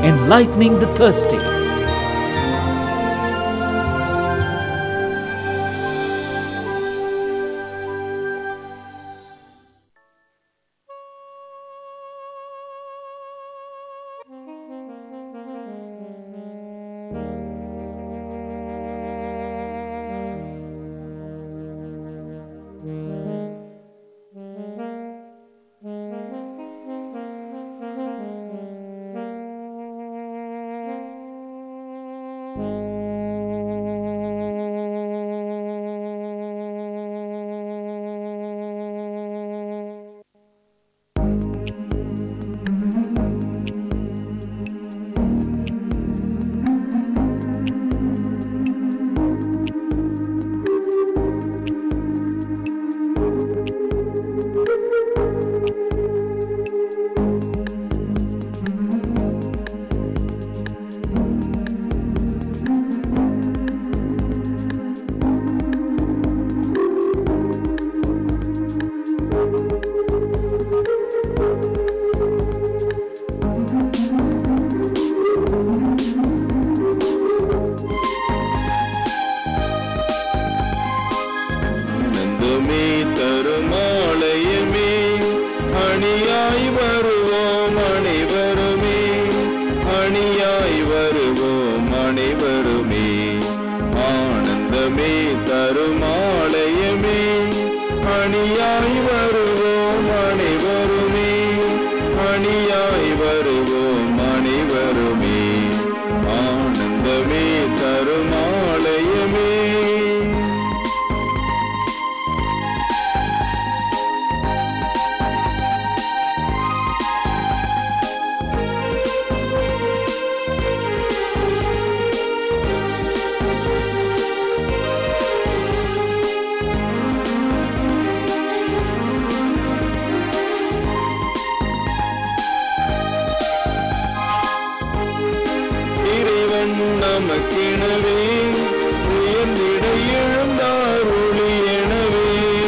enlightening the thirsty. நந்துமே தருமாலயமே அணியாய் வருவோம் அனைவருமே அணியாய் வருவோம் அனைவருமே ஆனந்தமே தருமாலயமே அணியாய் வருவோம் அனைவருமே அணியாய் வருவோம் அனைவருமே ஆனந்தமே தருமாலயமே இறைவன் நமக்கெனவே உயர்ந்திட எழுந்தார் ஒளி எனவே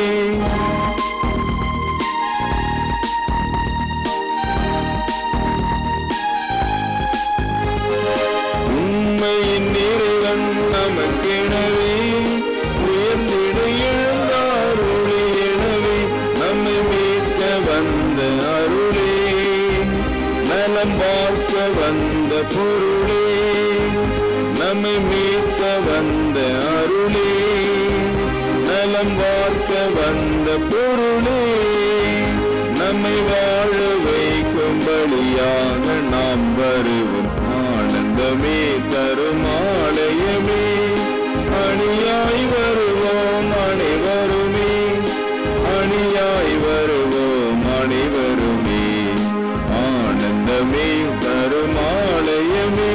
உண்மையின் இறைவன் நமக்கெனவே உயர்ந்திட எழுந்தார் ஒளி எனவே நம்மை மீட்க வந்த அருளே நலம் பார்க்க வந்த பொருளே நம்மை மீட்க வந்த அருளே நலம் பார்க்க வந்த பொருளே நம்மை வாழ வைக்கும்படியாக நாம் வருவோம் ஆனந்தமே தரும் ஆலயமே அணியாய் வருவோம் அனைவருமே அணியாய் வருவோம் அனைவருமே ஆனந்தமே தரும் ஆலயமே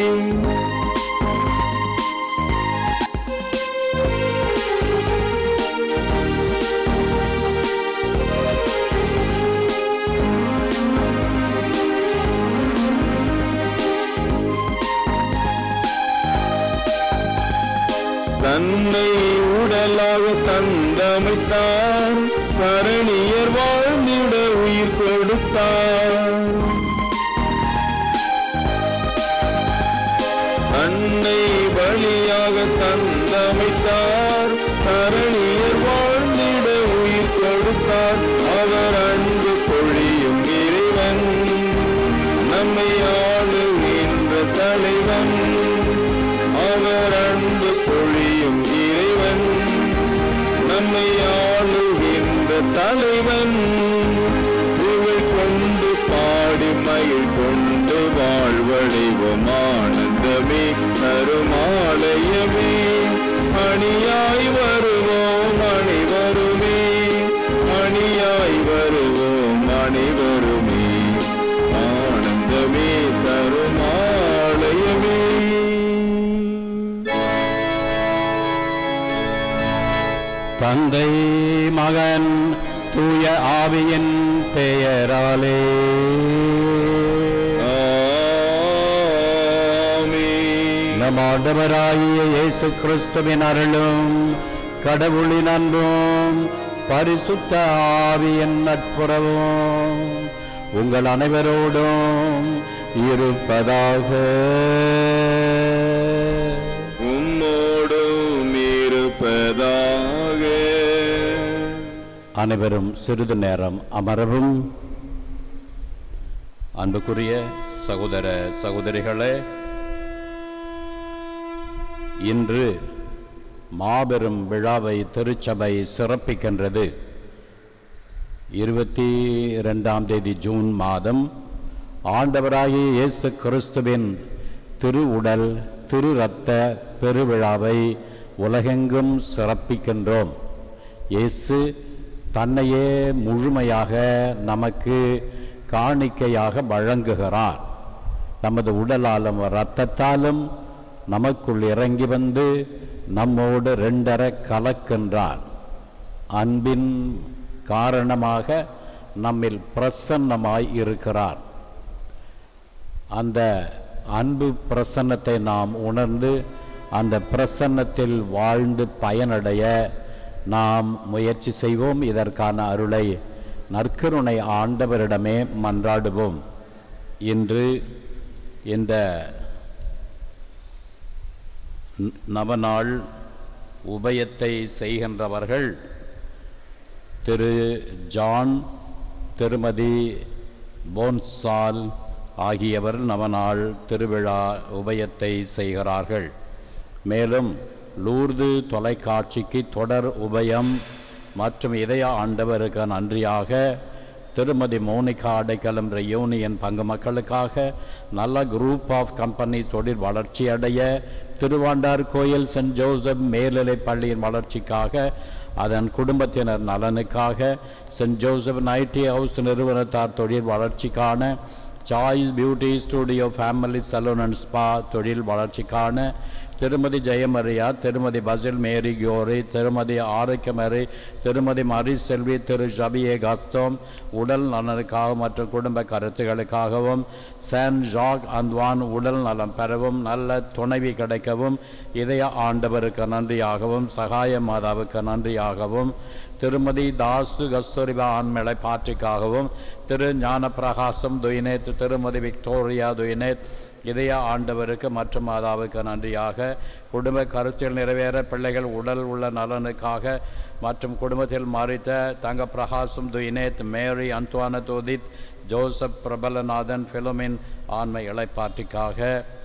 தன்னை உடலாக தந்தமைத்தார் கரணியர் வாழ்ந்திட உயிர் கொடுத்தார் தன்னை பலியாக தந்தமைத்தார் கரணியர் வாழ்ந்திட உயிர் கொடுத்தார் அவர் அன்பு பொழியும் இறைவன் நம்மை ஆளுகின்ற தலைவன் அவர் அன்பு பொழியும் இறைவன் நம்மை ஆளுகின்ற தலைவன் புகழ் கொண்டு பாடி மகிழ் கொண்டு வாழ்வடைவோம் ஆனந்தமே தருமாலயமே அணியாய் வருவோம் அனைவருமே அணியாய் வருவோம் அனைவருமே ஆனந்தமே தருமாலயமே தந்தை மகன் தூய ஆவியின் பெயராலே ஆமென். நம் ஆண்டவராகிய இயேசு கிறிஸ்துவின் அருளும் கடவுளின் அன்பும் பரிசுத்த ஆவியின் நட்புறவும் உங்கள் அனைவரோடும் இருப்பதாக உம்மோடும் இருப்பதாக அனைவரும் சிறிது நேரம் அமரவும் அன்புக்குரிய சகோதர சகோதரிகளே இன்று மாபெரும் விழாவை திருச்சபை சிறப்பிக்கின்றது இருபத்தி இரண்டாம் தேதி ஜூன் மாதம் ஆண்டவராகிய இயேசு கிறிஸ்துவின் திரு உடல் திரு இரத்த பெருவிழாவை உலகெங்கும் சிறப்பிக்கின்றோம் இயேசு தன்னையே முழுமையாக நமக்கு காணிக்கையாக வழங்குகிறார் நமது உடலாலும் இரத்தத்தாலும் நமக்குள் இறங்கி வந்து நம்மோடு ரெண்டர கலக்கின்றார் அன்பின் காரணமாக நம்மில் பிரசன்னமாய் இருக்கிறார் அந்த அன்பு பிரசன்னத்தை நாம் உணர்ந்து அந்த பிரசன்னத்தில் வாழ்ந்து பயனடைய நாம் முயற்சி செய்வோம் இதற்கான அருளை நற்கருணை ஆண்டவரிடமே மன்றாடுவோம் இன்று இந்த ந- நவநாள் உபயத்தை செய்கின்றவர்கள் திரு ஜான் திருமதி போன்சால் ஆகியவர் நவநாள் திருவிழா உபயத்தை செய்கிறார்கள் மேலும் லூர்து தொலைக்காட்சிக்கு தொடர் உபயம் மற்றும் இதய ஆண்டவருக்கு நன்றியாக திருமதி மோனிகா அடைக்கலம் யூனியன் பங்கு மக்களுக்காக நல்ல குரூப் ஆஃப் கம்பெனி தொழில் வளர்ச்சி அடைய திருவாண்டார் கோயில் சென்ட் ஜோசப் மேல்நிலைப் பள்ளியின் வளர்ச்சிக்காக அதன் குடும்பத்தினர் நலனுக்காக சென்ட் ஜோசப் நைட்டி ஹவுஸ் நிறுவனத்தார் தொழில் வளர்ச்சிக்கான choice beauty studio family salon and spa தொழில் வளர்ச்சிக்கான திருமதி ஜெயமரியா திருமதி பசில் மேரி கியோரி திருமதி ஆரோக்கியமரி திருமதி மரி செல்வி திரு ஷபியே கஸ்தோம் உடல் நலனுக்காக மற்றும் குடும்ப கருத்துகளுக்காகவும் சான் ஜாக் அந்த்வான் உடல் நலம் பெறவும் நல்ல துணைவி கிடைக்கவும் இதய ஆண்டவருக்கு நன்றியாகவும் சகாய மாதாவுக்கு நன்றியாகவும் திருமதி தாசு கஸ்தூரிபா ஆண்மலை பாற்றிக்காகவும் திரு ஞான பிரகாசம் துயினேத் திருமதி விக்டோரியா துயினேத் இதய ஆண்டவருக்கு மற்றும் மாதாவுக்கு நன்றியாக குடும்ப கருத்தில் நிறைவேற பிள்ளைகள் உடல் உள்ள நலனுக்காக மற்றும் குடும்பத்தில் மறித்த தங்க பிரகாசம் துயினேத் மேரி அந்த்வான தோதித் ஜோசப் பிரபலநாதன் பிலோமின் ஆண்மை இளைப்பாற்றிக்காக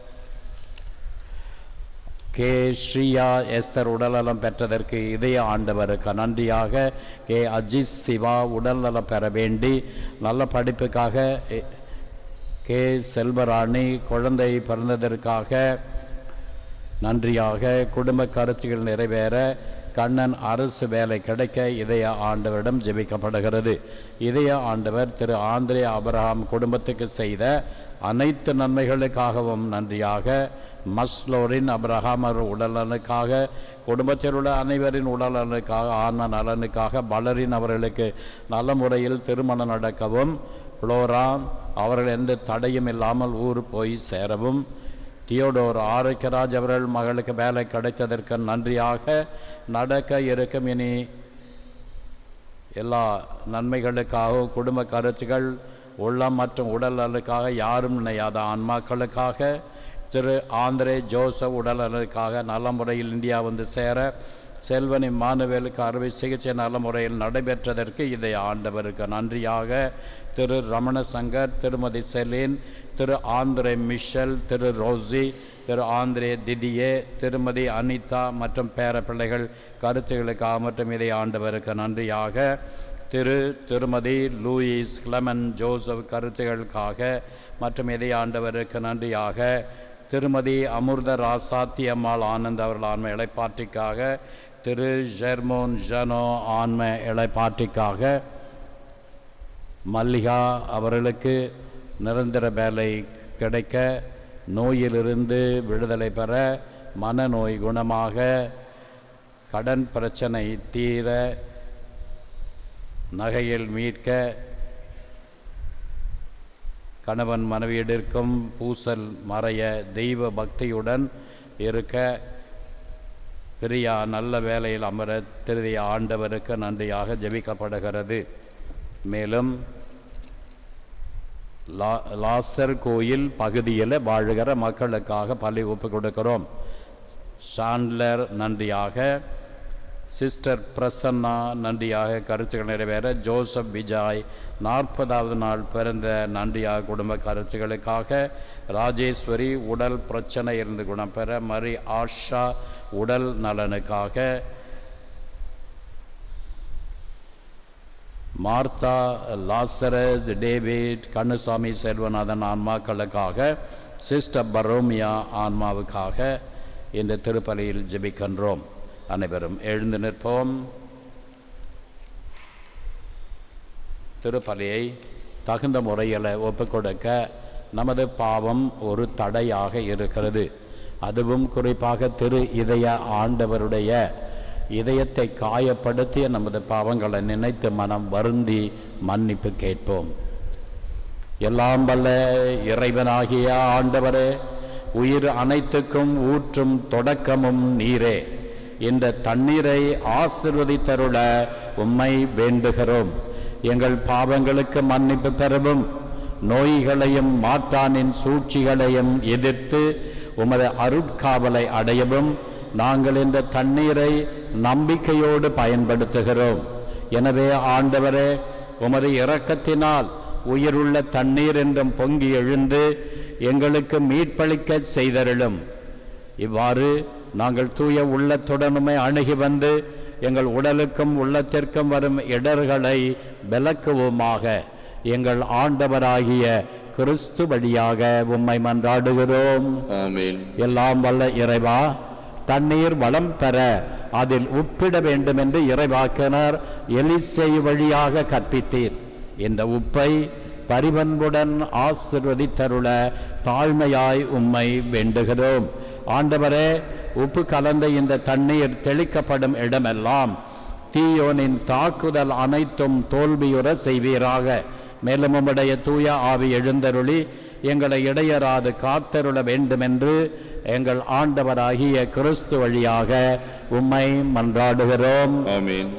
கே ஸ்ரீயா எஸ்தர் உடல்நலம் பெற்றதற்கு இதய ஆண்டவருக்கு நன்றியாக கே அஜித் சிவா உடல்நலம் பெற வேண்டி நல்ல படிப்புக்காக எ- கே செல்வராணி குழந்தை பிறந்ததற்காக நன்றியாக குடும்ப கருத்துகள் நிறைவேற கண்ணன் அரசு வேலை கிடைக்க இதய ஆண்டவரிடம் ஜெபிக்கப்படுகிறது இதய ஆண்டவர் திரு ஆந்திரே அபிரகாம் குடும்பத்துக்கு செய்த அனைத்து நன்மைகளுக்காகவும் நன்றியாக மஸ்லோரின் அபிரகாம் அவர் உடல்நலனுக்காக குடும்பத்தில் உள்ள அனைவரின் உடல்நலனுக்காக ஆன்ம நலனுக்காக பலரின் அவர்களுக்கு நல்ல முறையில் திருமணம் நடக்கவும் புளோரான் அவர்கள் எந்த தடையும் இல்லாமல் ஊர் போய் சேரவும் தியோடோர் ஆரோக்கியராஜ் அவர்கள் மகளுக்கு வேலை கிடைத்ததற்கு நன்றியாக நடக்க இருக்கும் இனி எல்லா நன்மைகளுக்காகவும் குடும்ப கருத்துகள் உள்ளம் மற்றும் உடல் நலனுக்காக யாரும் நினையாத ஆன்மாக்களுக்காக திரு ஆந்திரே ஜோசப் உடல் நலனுக்காக நல்ல முறையில் இந்தியா வந்து சேர செல்வன் இம்மானுவேலுக்கு அறுவை சிகிச்சை நல்ல முறையில் நடைபெற்றதற்கு இதை ஆண்டவருக்கு நன்றியாக திரு ரமண சங்கர் திருமதி செலின் திரு ஆந்திரே மிஷல் திரு ரோசி திரு ஆந்திரே திதியே திருமதி அனிதா மற்றும் பேர பிள்ளைகள் கருத்துகளுக்காக மற்றும் இதை ஆண்டவருக்கு நன்றியாக திரு திருமதி லூயிஸ் கிளமன் ஜோசப் கருத்துகளுக்காக மற்றும் இதை ஆண்டவருக்கு நன்றியாக திருமதி அமிர்த ராசாத்தி அம்மாள் ஆனந்த் அவர்கள் ஆன்ம இளைப்பாற்றிக்காக திரு ஜெர்மோன் ஜனோ ஆன்ம இளைப்பாற்றிக்காக மல்லிகா அவர்களுக்கு நிரந்தர வேலை கிடைக்க நோயிலிருந்து விடுதலை பெற மனநோய் குணமாக கடன் பிரச்சனை தீர நகையில் மீட்க கணவன் மனைவியிடருக்கும் பூசல் மறைய தெய்வ பக்தியுடன் இருக்க பிரியா நல்ல வேலையில் அமர திருதிய ஆண்டவருக்கு நன்றியாக ஜெபிக்கப்படுகிறது மேலும் லா லாசர் கோயில் பகுதியில் வாழுகிற மக்களுக்காக பள்ளி ஒப்பு கொடுக்கிறோம் சாண்ட்லர் நன்றியாக சிஸ்டர் பிரசன்னா நன்றியாக கருத்துக்கள் நிறைவேற ஜோசப் விஜய் நாற்பதாவது நாள் பிறந்த நன்றியாக குடும்ப கருத்துக்களுக்காக ராஜேஸ்வரி உடல் பிரச்சனை இருந்து குணம் பெற மரி ஆஷா உடல் நலனுக்காக Martha Lazarus David Kannusamy Selvanathan ஆன்மாக்களுக்காக சிஸ்டர் பரோமியா ஆன்மாவுக்காக இந்த திருப்பலியில் ஜெபிக்கின்றோம் அனைவரும் எழுந்து நிற்போம் திருப்பலியை தகுந்த முறையில் ஒப்புக்கொடுக்க நமது பாவம் ஒரு தடையாக இருக்கிறது அதுவும் குறிப்பாக திரு இதய ஆண்டவருடைய இதயத்தை காயப்படுத்திய நமது பாவங்களை நினைத்து மனம் வருந்தி மன்னிப்பு கேட்போம் எல்லாம் வல்ல இறைவனாகிய ஆண்டவரே உயிர் அனைத்துக்கும் ஊற்றும் தொடக்கமும் நீரே இந்த தண்ணீரை ஆசிர்வதித்தருள உம்மை வேண்டுகிறோம் எங்கள் பாவங்களுக்கு மன்னிப்பு பெறவும் நோய்களையும் மாற்றானின் சூழ்ச்சிகளையும் எதிர்த்து உமது அருட்காவலை அடையவும் நாங்கள் இந்த தண்ணீரை நம்பிக்கையோடு பயன்படுத்துகிறோம் எனவே ஆண்டவரே உமது இரக்கத்தினால் உயிருள்ள தண்ணீர் என்றும் பொங்கி எழுந்து எங்களுக்கு மீட்பளிக்க செய்தருளும் இவ்வாறு நாங்கள் தூய உள்ளத்துடனுமே அணுகி வந்து எங்கள் உடலுக்கும் உள்ளத்திற்கும் வரும் இடர்களை விலக்குவோமாக எங்கள் ஆண்டவராகிய கிறிஸ்து வழியாக உம்மை மன்றாடுகிறோம் ஆமென் எல்லாம் வல்ல இறைவா தண்ணீர் வளம் பெற அதில் உப்பிட வேண்டும் என்று இறைவாக்கினர் எலிசை வழியாக கற்பித்தீர் இந்த உப்பை பரிவன்புடன் ஆசிர்வதித்தருள தாழ்மையாய் உம்மை வேண்டுகிறோம் ஆண்டவரே உப்பு கலந்த இந்த தண்ணீர் தெளிக்கப்படும் இடமெல்லாம் தீயோனின் தாக்குதல் அனைத்தும் தோல்வியுற செய்வீராக மேலும் உம்முடைய தூய ஆவி எழுந்தருளி எங்களை இடையராது காத்தருள வேண்டுமென்று எங்கள் ஆண்டவராகிய கிறிஸ்து வழியாக உம்மை மன்றாடுகிறோம் ஆமென்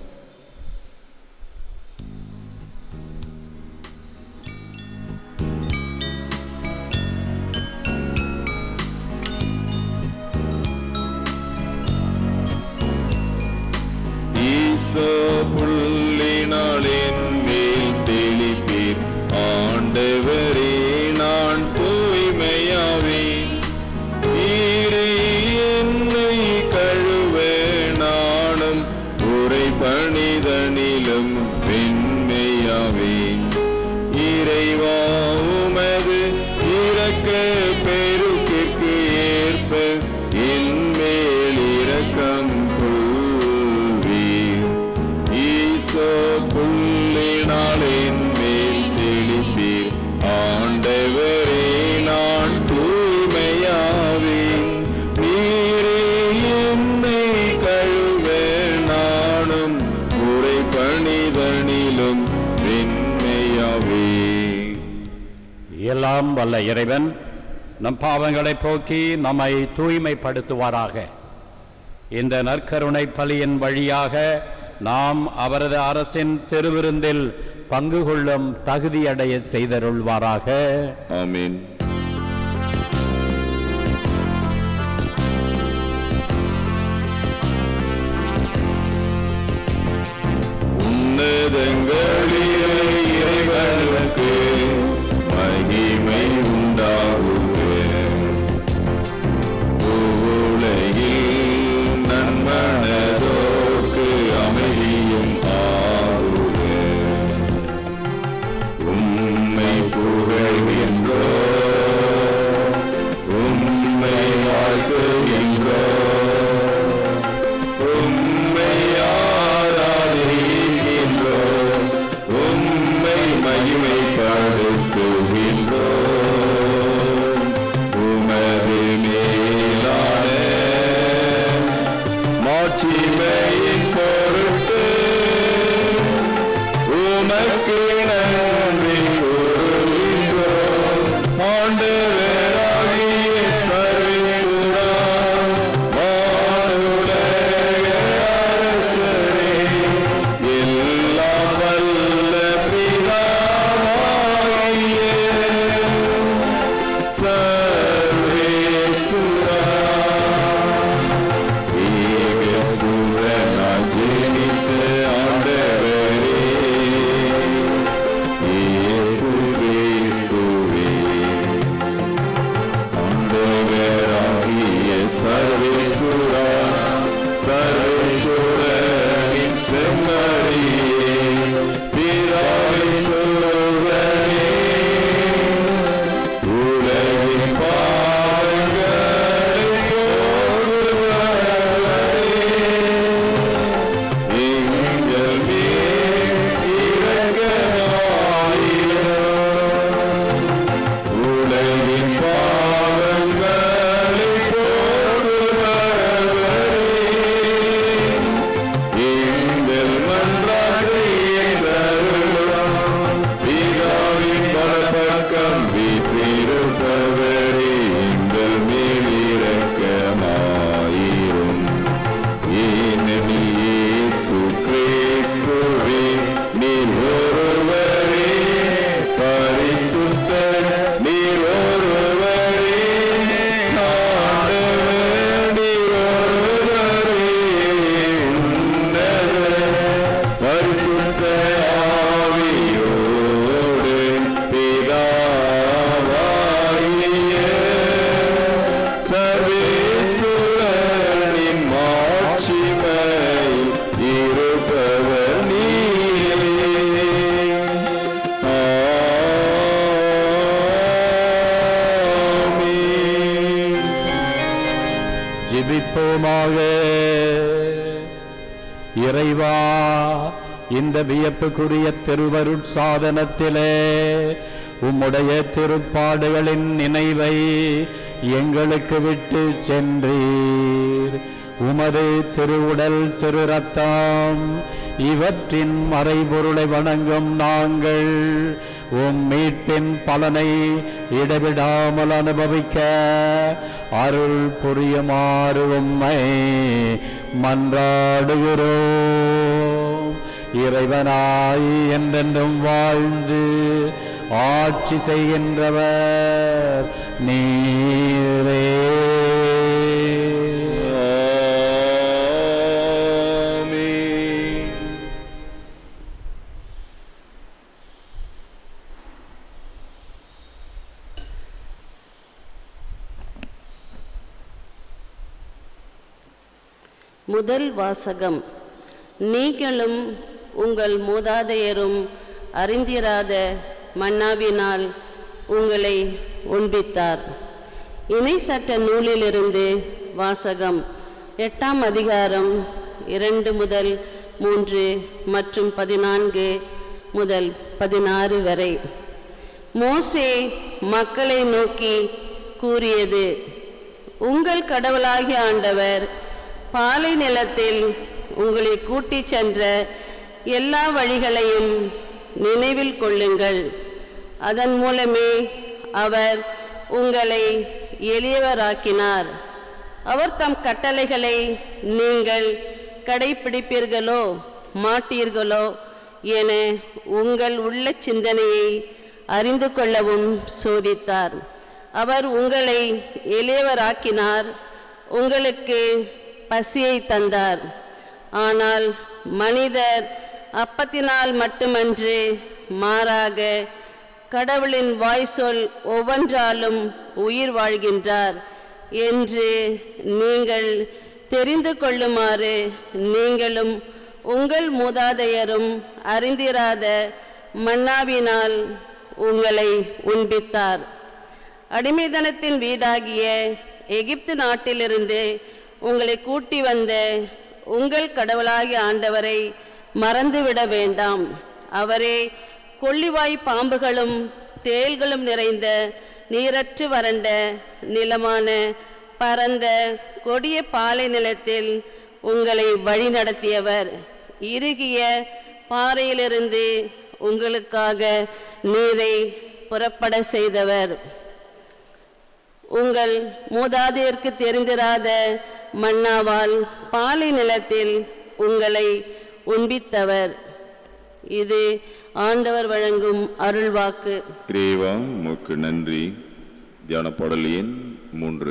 ஈசோ புள்ளினாலின் மேல் தெளிப்பீர் ஆண்டவரே நான் தூய்மையாவேன் நீரே என்னை கழுவ நானும் உரை பணிதனிலும் வெண்மையாவேன் இறைவா உமது இறக்க பெருக்கிற்கு ஏற்ப என் மேல் இரக்கம் கொள்வீர் ஈசோ புள்ளினால் என் மேல் தெளிப்பீர் ஆண்டவரே நான் தூய்மையாவேன் நீரே என்னை கழுவ நானும் உரை பணிதனிலும் வெண்மையாவேன் எல்லாம் வல்ல இறைவன் நம் பாவங்களை போக்கி நம்மை தூய்மைப்படுத்துவாராக இந்த நற்கருணை பலியின் வழியாக நாம் அவரது அரசின் திருவிருந்தில் பங்கு கொள்ளும் தகுதியடைய செய்தருள்வாராக ஆமென் உன்னதங்களிலே இறைவனுக்கு மகிமை உண்டாகுக உலகில் நன்மனதோர்க்கு அமைதியும் ஆகுக உம்மை புகழ்கின்றோ உம்மை வாழ்த்துகின்றோ உம்மை ஆராதிக்கின்றோ உம்மை மகிமைப்படுத்துகின்றோ உமது மேலான மாட்சிமையின் பொருட்டு உமக்கு நன்றி கூறுகின்றோம் ஆண்டவராகிய சர்வேசுரா வானுலக அரசரே எல்லாம் வல்ல பிதாவாகிய சர்வேசுரா சர்வேசுரனின் செம்மறியே பிதாவை சொல்வனே உலகின் பாவங்களை போக்குபவரே, எங்கள் மேல் இரக்கமாயிரும். உலகின் பாவங்களை போக்குபவரே, எங்கள் மன்றாட்டை ஏற்றருளும். பிதாவின் வலப்பக்கம் வீற்றிருப்பவரே, எங்கள் மேல் இரக்கமாயிரும். ஏனெனில் இயேசு கிறிஸ்துவே நீர் ஒருவரே பரிசுத்தர் நீர் ஒருவரே ஆண்டவர் நீர் ஒருவரே உன்னதர் பரிசுத்த ஆவியோடு பிதாவாகிய சர்வேசுவரின் மாட்சிமையில் இருப்பவர் நீரே. ஆமென். ஜெபிப்போமாக இறைவா இந்த வியப்புக்குரிய திருவருட்சாதனத்திலே உம்முடைய திருப்பாடுகளின் நினைவை எங்களுக்கு விட்டு சென்றீர் உமது திருவுடல் திரு ரத்தம் இவற்றின் மறைபொருளை வணங்கும் நாங்கள் உம் மீட்பின் பலனை இடைவிடாமல் அனுபவிக்க அருள் புரியுமாறு உம்மை மன்றாடுகிறோம் இறைவனாய் என்றென்றும் வாழ்ந்து ஆட்சி செய்கின்றவர் நீரே ஆமென். முதல் வாசகம் நீங்களும் உங்கள் மூதாதையரும் அறிந்திராத மன்னாவினால் உங்களை உண்பித்தார் இணை சட்ட நூலிலிருந்து வாசகம் எட்டாம் அதிகாரம் இரண்டு முதல் மூன்று மற்றும் பதினான்கு முதல் பதினாறு வரை மோசே மக்களை நோக்கி கூறியது உங்கள் கடவுளாகிய ஆண்டவர் பாலை நிலத்தில் உங்களை கூட்டிச் சென்ற எல்லா வழிகளையும் நினைவில் கொள்ளுங்கள் அதன் மூலமே அவர் உங்களை எளியவராக்கினார் அவர் தம் கட்டளைகளை நீங்கள் கடைப்பிடிப்பீர்களோ மாட்டீர்களோ என உங்கள் உள்ள சிந்தனையை அறிந்து கொள்ளவும் சோதித்தார் அவர் உங்களை எளியவராக்கினார் உங்களுக்கு பசியை தந்தார் ஆனால் மனிதர் அப்பத்தினால் மட்டுமன்று மாறாக கடவுளின் வாய் சொல் ஒவ்வொன்றாலும் உயிர் வாழ்கின்றார் என்று நீங்கள் தெரிந்து கொள்ளுமாறு நீங்களும் உங்கள் மூதாதையரும் அறிந்திராத மன்னாவினால் உங்களை உண்பித்தார் அடிமைதனத்தின் வீடாகிய எகிப்து நாட்டிலிருந்து உங்களை கூட்டி வந்த உங்கள் கடவுளாகிய ஆண்டவரை மறந்துவிட வேண்டாம் அவரே கொள்ளிவாய் பாம்புகளும் தேள்களும் நிறைந்த நீரற்று வறண்ட நிலமான பரந்த கொடிய பாலை நிலத்தில் உங்களை வழிநடத்தியவர் இறுகிய பாறையிலிருந்து உங்களுக்காக நீரை புறப்பட செய்தவர் உங்கள் மூதாதையருக்கு தெரிந்திராத மன்னாவால் பாலை நிலத்தில் உங்களை உண்பித்தவர் இது ஆண்டவர் வழங்கும் அருள்வாக்கு இறைவா உமக்கு நன்றி தியான பாடல் எண் மூன்று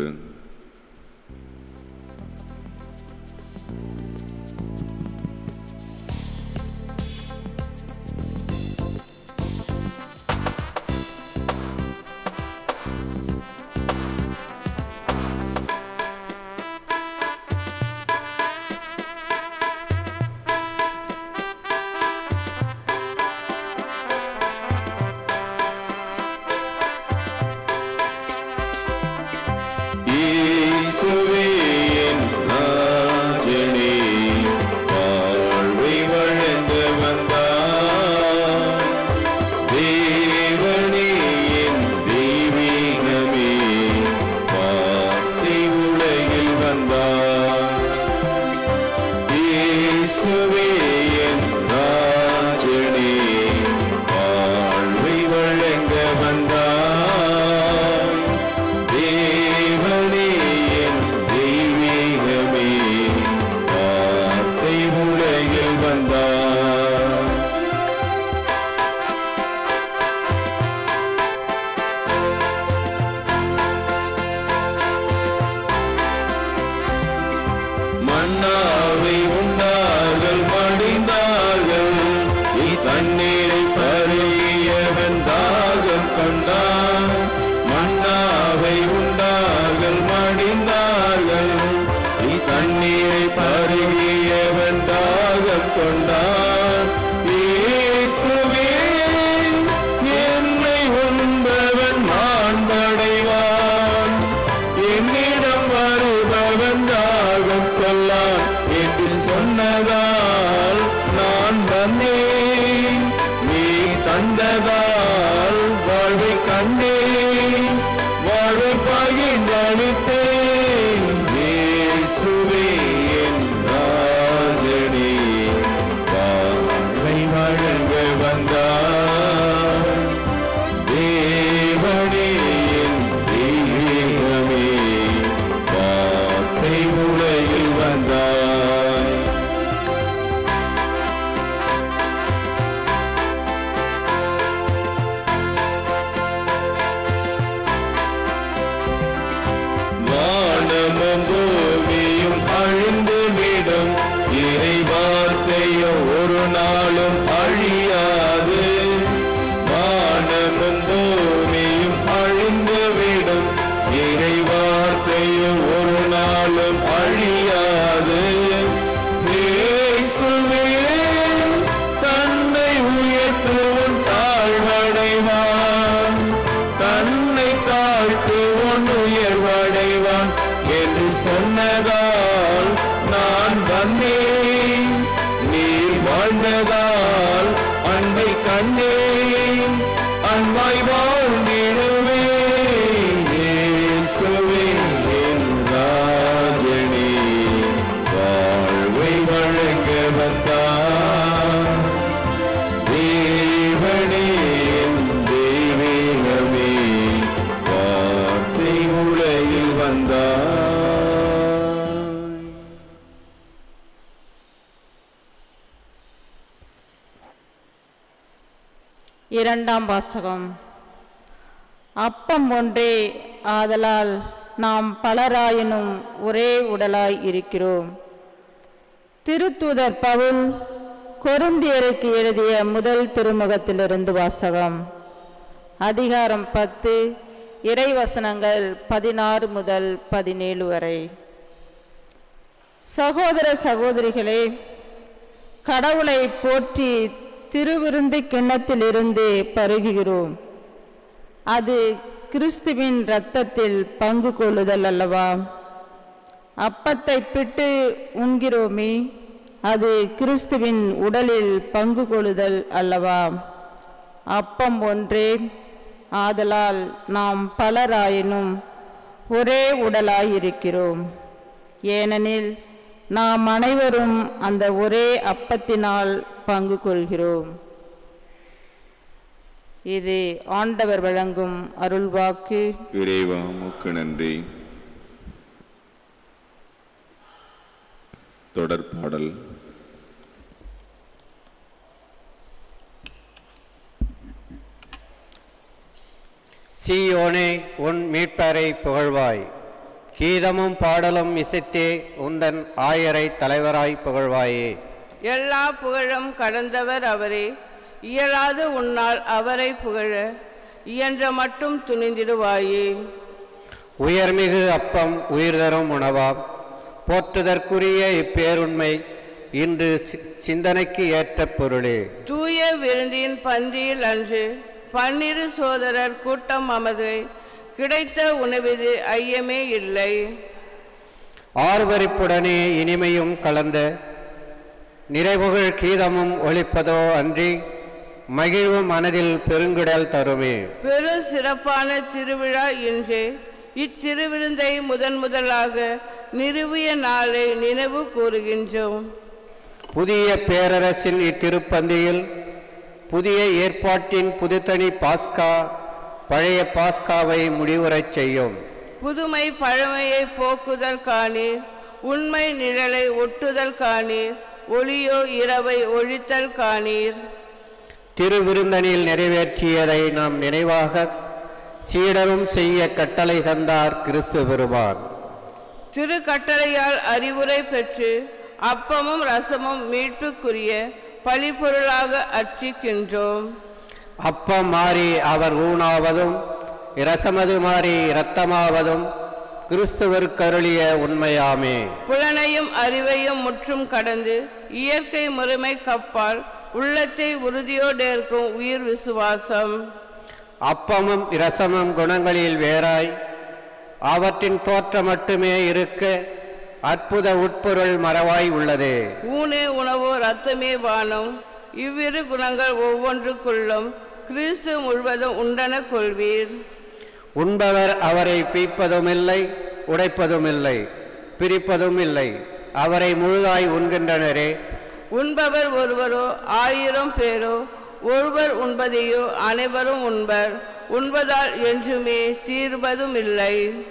கொண்டார் இயேசுவே என்னை உண்பவன் மாண்படைவான் என்னிடம் வருபவன் தாகம் கொள்ளான் என்று சொன்னதால் நான் வந்தேன் நீ தந்ததால் வாழ்வை கண்டேன் வாழ்வை பகிர்ந்தளித்தேன் இயேசுவே என் ராஜனே வாழ்வை வழங்க வந்தார் தேவனே என் தெய்வமே வார்த்தை உலகில் வந்தாய் வானமும் பூமியும் அழிந்து விடும் இறை வார்த்தையோ ஒரு நாளும் அழியாது வானமும் பூமியும் அழிந்து விடும் இறை வார்த்தையோ ஒரு நாளும் அழியாது இயேசுவே தன்னை உயர்த்துவன் தாழ்வடைவான் தன்னை தாழ்த்துவன் உயர்வடைவான் என்று சொன்னதால் நான் வந்தேன் நீர் வாழ்ந்ததால் அன்பை கண்டேன் அன்பாய் வாழ்ந்திடுவே இயேசுவே என் ராஜனே வாழ்வை வழங்க வந்தார் தேவனே என் தெய்வீகமே வார்த்தை உலகில் வந்தார் இரண்டாம் வாசகம் அப்பம் ஒன்றே ஆதலால் நாம் பலராயினும் ஒரே உடலாய் இருக்கிறோம் திருத்தூதர் பவுல் கொருந்தியருக்கு எழுதிய முதல் திருமுகத்திலிருந்து வாசகம் அதிகாரம் பத்து இறைவசனங்கள் பதினாறு முதல் பதினேழு வரை சகோதர சகோதரிகளே கடவுளை போற்றி திருவிருந்து கிண்ணத்திலிருந்து பருகுகிறோம் அது கிறிஸ்துவின் இரத்தத்தில் பங்கு கொள்ளுதல் அல்லவா அப்பத்தை பிட்டு உண்கிறோமே அது கிறிஸ்துவின் உடலில் பங்கு கொள்ளுதல் அல்லவா அப்பம் ஒன்றே ஆதலால் நாம் பலராயினும் ஒரே உடலாயிருக்கிறோம் ஏனெனில் நாம் அனைவரும் அந்த ஒரே அப்பத்தினால் பங்கு கொள்கிறோம் இது ஆண்டவர் வழங்கும் அருள்வாக்கு இறைவா முக்கு நன்றி தொடர் பாடல் சீயோனே உன் மீட்பரை புகழ்வாய் கீதமும் பாடலும் இசைத்தே உந்தன் ஆயரை தலைவராய் புகழ்வாயே எல்லா புகழும் கடந்தவர் அவரே இயலாது உன்னால் அவரை புகழ இயன்ற மட்டும் துணிந்திடுவாயே உயர்மிகு அப்பம் உயிர் தரும் உணவாம் போற்றுதற்குரிய இப்பேருண்மை இன்று சி- சிந்தனைக்கு ஏற்ற பொருளே தூய விருந்தின் பந்தியில் அன்று பன்னிரு சோதரர் கூட்டம் அமது கிடைத்த உணவிது ஐயமே இல்லை ஆர்வரிப்புடனே இனிமையும் கலந்த நிறைவுகள் கீதமும் ஒலிப்பதோ அன்றி மகிழ்வு மனதில் பெருங்குடல் தருமே பெரு சிறப்பான திருவிழா இன்று இத்திருவிருந்தை முதன் முதலாக நிறுவிய நாளை நினைவு கூறுகின்றோம் புதிய பேரரசின் இத்திருப்பந்தியில் புதிய ஏற்பாட்டின் புதுத்தனி பாஸ்கா பழைய பாஸ்காவை முடிவுறச் செய்யும் புதுமை பழமையை போக்குதல் காணீர் உண்மை நிழலை ஒட்டுதல் காணீர் ஒளியோ இரவை ஒழித்தல் காணீர் திருவிருந்தனில் நிறைவேற்றியதை நாம் நினைவாக சீடரும் செய்ய கட்டளை தந்தார் கிறிஸ்து பெருமான் திரு கட்டளையால் அறிவுரை பெற்று அப்பமும் ரசமும் மீட்புக்குரிய பழிப்பொருளாக அர்ச்சிக்கின்றோம் அப்பம் மாறி அவர் ஊனாவதும் இரசமது மாறி இரத்தமாவதும் கிறிஸ்துவருக்கருளிய உண்மையாமே புலனையும் அறிவையும் முற்றும் கடந்து இயற்கை முறைமை கப்பால் உள்ளத்தை உறுதியோடேற்கும் உயிர் விசுவாசம் அப்பமும் இரசமும் குணங்களில் வேறாய் அவற்றின் தோற்றம் மட்டுமே இருக்க அற்புத உட்பொருள் மறவாய் உள்ளது ஊனே உணவோ ரத்தமே வானம் இவ்விரு குணங்கள் ஒவ்வொன்றுக்குள்ளும் கிறிஸ்து முழுவதும் உண்டன கொள்வீர் உண்பவர் அவரை பீய்ப்பதுமில்லை உடைப்பதுமில்லை பிரிப்பதும் இல்லை அவரை முழுதாய் உண்கின்றனரே உண்பவர் ஒருவரோ ஆயிரம் பேரோ ஒருவர் உண்பதையோ அனைவரும் உண்பர் உண்பதால் என்றுமே தீர்வதும் இல்லை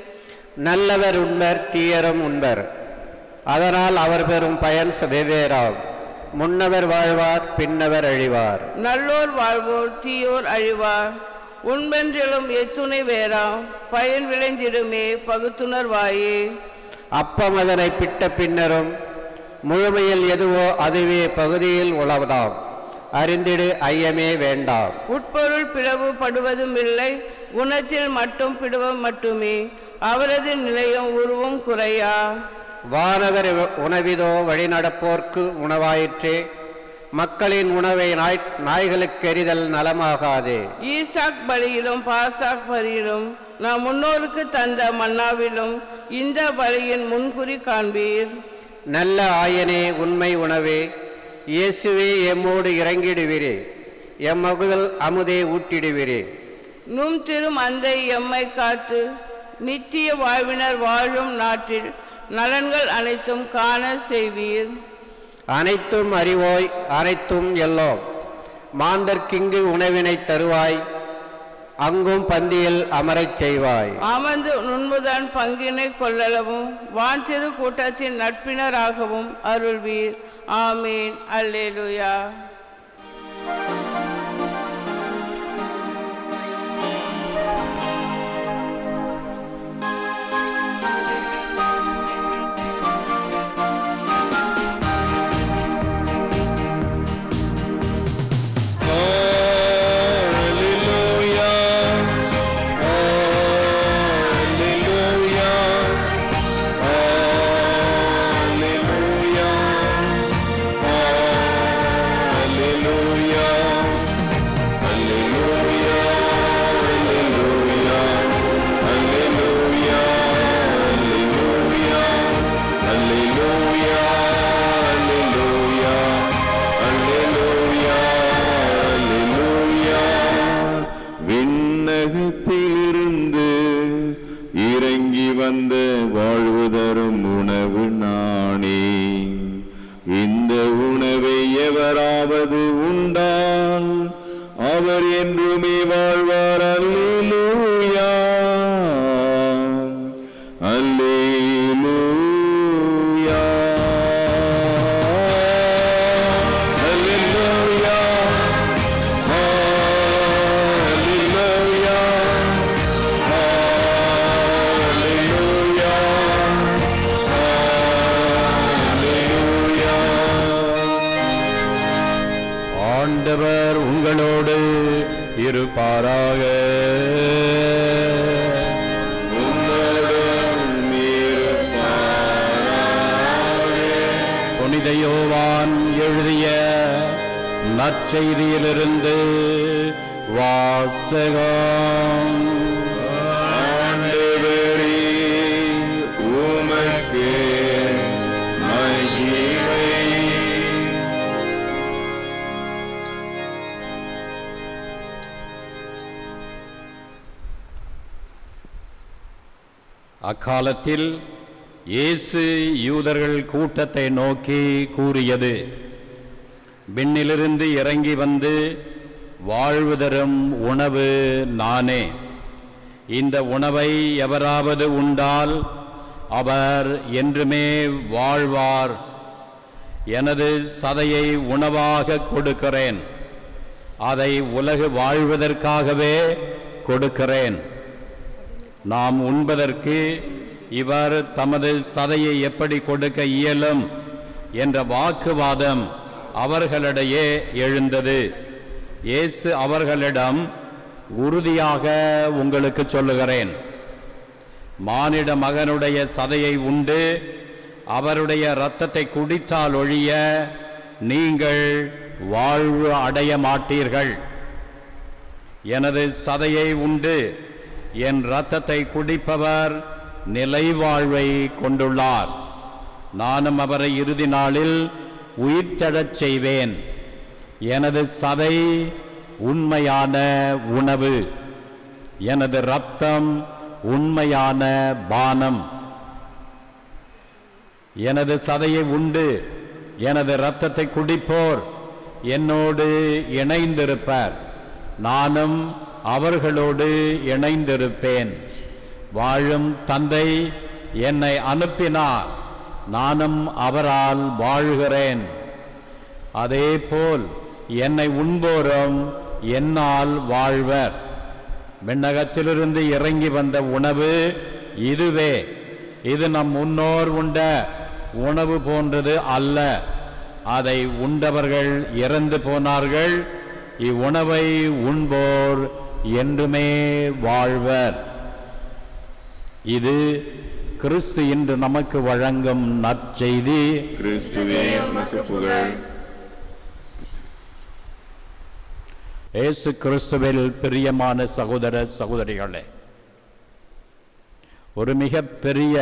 நல்லவர் உண்பர் தீயரும் உண்பர் அதனால் அவர் பெறும் பயன் வெவ்வேறாம் முன்னவர் வாழ்வார் பின்னவர் அழிவார் நல்லோர் வாழ்வோர் தீயோர் அழிவார் உண்பென்றிலும் எத்துணை வேறாம் பயன் விளைந்திடுமே பகுத்துணர்வாயே அப்பம் அதனை பிட்ட பின்னரும் முழுமையில் எதுவோ அதுவே பகுதியில் உழவதாம் அறிந்திடு ஐயமே வேண்டாம் உட்பொருள் பிளவு படுவதும் இல்லை குணத்தில் மட்டும் பிடுவம் மட்டுமே அவரது நிலையம் உருவும் குறையா வானவர் உணவிதோ வழிநடப்போர்க்கு உணவாயிற்றே மக்களின் உணவை நாய் நாய்களுக்கு எறிதல் நலமாகாது ஈசாக் பலியிலும் பாசாக் பலியிலும் நாம் முன்னோருக்கு தந்த மன்னாவிலும் இந்த பலியின் முன்குறி காண்பீர் நல்ல ஆயனே உண்மை உணவே இயேசுவே எம்மோடு இறங்கிடுவீரே எம்மகுதல் அமுதே ஊட்டிடுவீரே நும் திரும் அந்தை எம்மை காத்து நித்திய வாழ்வினர் வாழும் நாட்டில் நலன்கள் அனைத்தும் காண செய்வீர் அனைத்தும் அறிவோய் அனைத்தும் எல்லோம் மாந்தர்க்கிங்கு உணவினை தருவாய் அங்கும் பந்தியில் அமரச் செய்வாய் அமர்ந்து நுண்முதன் பங்கினை கொள்ளளவும் வான்திரு கூட்டத்தின் நட்பினராகவும் அருள்வீர் ஆமீன் அல்லேலுயா விண்ணகத்திலிருந்து இறங்கி வந்த வாழ்வு தரும் உணவு நானே இந்த உணவை எவராவது உண்டால் அவர் என்றுமே வாழ்வார் அல்லேலூயா அல்லேலூயா அல்லேலூயா Hallelujah. Hallelujah. ஆண்டவர் உங்களோடு இருப்பாராக உம்மோடும் புனித யோவான் எழுதிய நற்செய்தியிலிருந்து வாசகம் ஆண்டவரே, உமக்கு மகிமை அக்காலத்தில் இயேசு யூதர்கள் கூட்டத்தை நோக்கி கூறியது விண்ணிலிருந்து இறங்கி வந்து வாழ்வு தரும் உணவு நானே இந்த உணவை எவராவது உண்டால் அவர் என்றுமே வாழ்வார் எனது சதையை உணவாக கொடுக்கிறேன் அதை உலகு வாழ்வதற்காகவே கொடுக்கிறேன் நாம் உண்பதற்கு இவர் தமது சதையை எப்படி கொடுக்க இயலும் என்ற வாக்குவாதம் அவர்களிடையே எழுந்தது இயேசு அவர்களிடம் உறுதியாக உங்களுக்கு சொல்லுகிறேன் மானிட மகனுடைய சதையை உண்டு அவருடைய இரத்தத்தை குடித்தால் ஒழிய நீங்கள் வாழ்வு அடைய மாட்டீர்கள் எனது சதையை உண்டு என் இரத்தத்தை குடிப்பவர் நிலை வாழ்வை கொண்டுள்ளார் நானும் அவரை இறுதி நாளில் உயிர்த்தெழச் செய்வேன் எனது சதை உண்மையான உணவு எனது இரத்தம் உண்மையான பானம் எனது சதையை உண்டு எனது இரத்தத்தை குடிப்போர் என்னோடு இணைந்திருப்பர் நானும் அவர்களோடு இணைந்திருப்பேன் வாழும் தந்தை என்னை அனுப்பினார் நானும் அவரால் வாழ்கிறேன் அதேபோல் என்னை உண்போரும் என்னால் வாழ்வர் விண்ணகத்திலிருந்து இறங்கி வந்த உணவு இதுவே இது நம் முன்னோர் உண்ட உணவு போன்றது அல்ல அதை உண்டவர்கள் இறந்து போனார்கள் இவ்வுணவை உண்போர் என்றுமே வாழ்வர் இது கிறிஸ்து இன்று நமக்கு வழங்கும் நற்செய்தி கிறிஸ்துவே உமக்கு புகழ் இயேசு கிறிஸ்துவில் பிரியமான சகோதர சகோதரிகளே ஒரு மிக பெரிய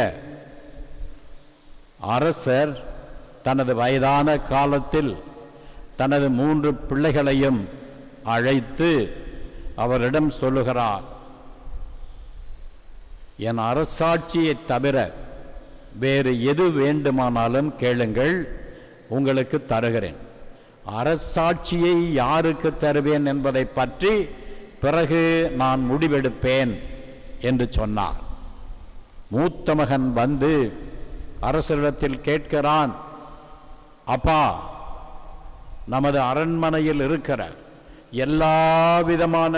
அரசர் தனது வயதான காலத்தில் தனது மூன்று பிள்ளைகளையும் அழைத்து அவரிடம் சொல்லுகிறார் என் அரசாட்சியை தவிர வேறு எது வேண்டுமானாலும் கேளுங்கள் உங்களுக்கு தருகிறேன் அரசாட்சியை யாருக்கு தருவேன் என்பதை பற்றி பிறகு நான் முடிவெடுப்பேன் என்று சொன்னார் மூத்த மகன் வந்து அரசரிடத்தில் கேட்கிறான் அப்பா நமது அரண்மனையில் இருக்கிற எல்லா விதமான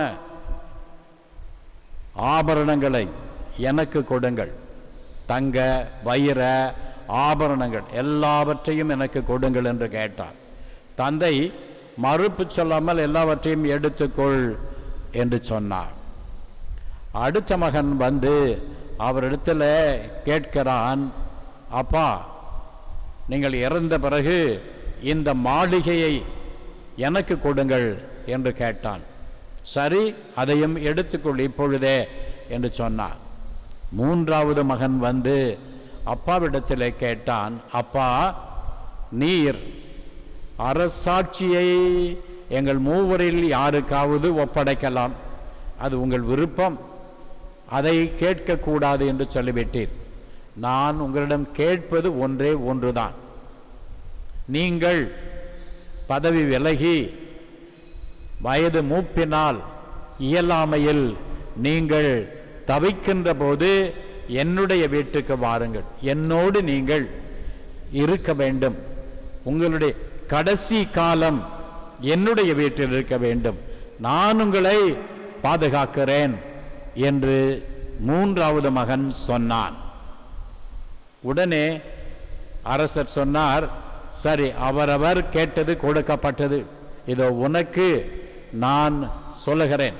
ஆபரணங்களை எனக்கு கொடுங்கள் தங்க வைர ஆபரணங்கள் எல்லாவற்றையும் எனக்கு கொடுங்கள் என்று கேட்டார் தந்தை மறுப்பு சொல்லாமல் எல்லாவற்றையும் எடுத்துக்கொள் என்று சொன்னார் அடுத்த மகன் வந்து அவரிடத்தில் கேட்கிறான் அப்பா நீங்கள் இறந்த பிறகு இந்த மாளிகையை எனக்கு கொடுங்கள் என்று கேட்டான் சரி அதையும் எடுத்துக்கொள் இப்பொழுதே என்று சொன்னார் மூன்றாவது மகன் வந்து அப்பாவிடத்தில் கேட்டான் அப்பா நீர் அரசாட்சியை எங்கள் மூவரில் யாருக்காவது ஒப்படைக்கலாம் அது உங்கள் விருப்பம் அதை கேட்கக்கூடாது என்று சொல்லிவிட்டீர் நான் உங்களிடம் கேட்பது ஒன்றே ஒன்றுதான் நீங்கள் பதவி விலகி வயது மூப்பினால் இயலாமையில் நீங்கள் தவிக்கின்ற போது என்னுடைய வீட்டுக்கு வாருங்கள் என்னோடு நீங்கள் இருக்க வேண்டும் உங்களுடைய கடைசி காலம் என்னுடைய வீட்டில் இருக்க வேண்டும் நான் உங்களை பாதுகாக்கிறேன் என்று மூன்றாவது மகன் சொன்னான் உடனே அரசர் சொன்னார் சரி அவரவர் கேட்டது கொடுக்கப்பட்டது இதோ உனக்கு நான் சொல்லுகிறேன்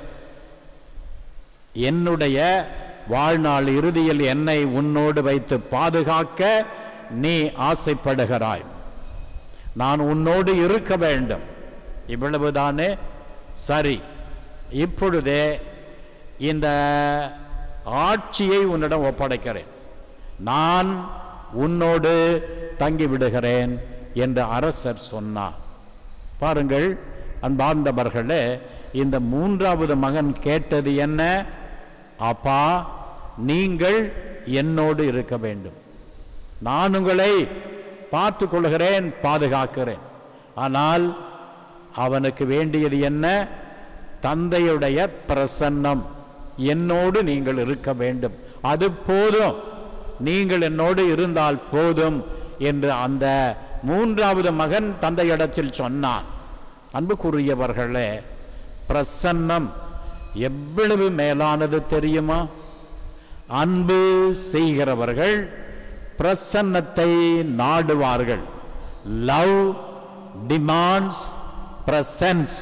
என்னுடைய வாழ்நாள் இறுதியில் என்னை உன்னோடு வைத்து பாதுகாக்க நீ ஆசைப்படுகிறாய் நான் உன்னோடு இருக்க வேண்டும் இவ்வளவுதானே சரி இப்பொழுதே இந்த ஆட்சியை உன்னிடம் ஒப்படைக்கிறேன் நான் உன்னோடு தங்கி விடுகிறேன் என்று அரசர் சொன்னார் பாருங்கள் அன்பார்ந்தவர்களே இந்த மூன்றாவது மகன் கேட்டது என்ன அப்பா நீங்கள் என்னோடு இருக்க வேண்டும் நான் உங்களை பார்த்து கொள்கிறேன் பாதுகாக்கிறேன் ஆனால் அவனுக்கு வேண்டியது என்ன தந்தையுடைய பிரசன்னம் என்னோடு நீங்கள் இருக்க வேண்டும் அது போதும் நீங்கள் என்னோடு இருந்தால் போதும் என்று அந்த மூன்றாவது மகன் தந்தையிடத்தில் சொன்னான் அன்புக்குரியவர்களே பிரசன்னம் எவ்வளவு மேலானது தெரியுமா அன்பு செய்கிறவர்கள் பிரசன்னத்தை நாடுவார்கள் லவ் டிமாண்ட்ஸ் பிரசன்ஸ்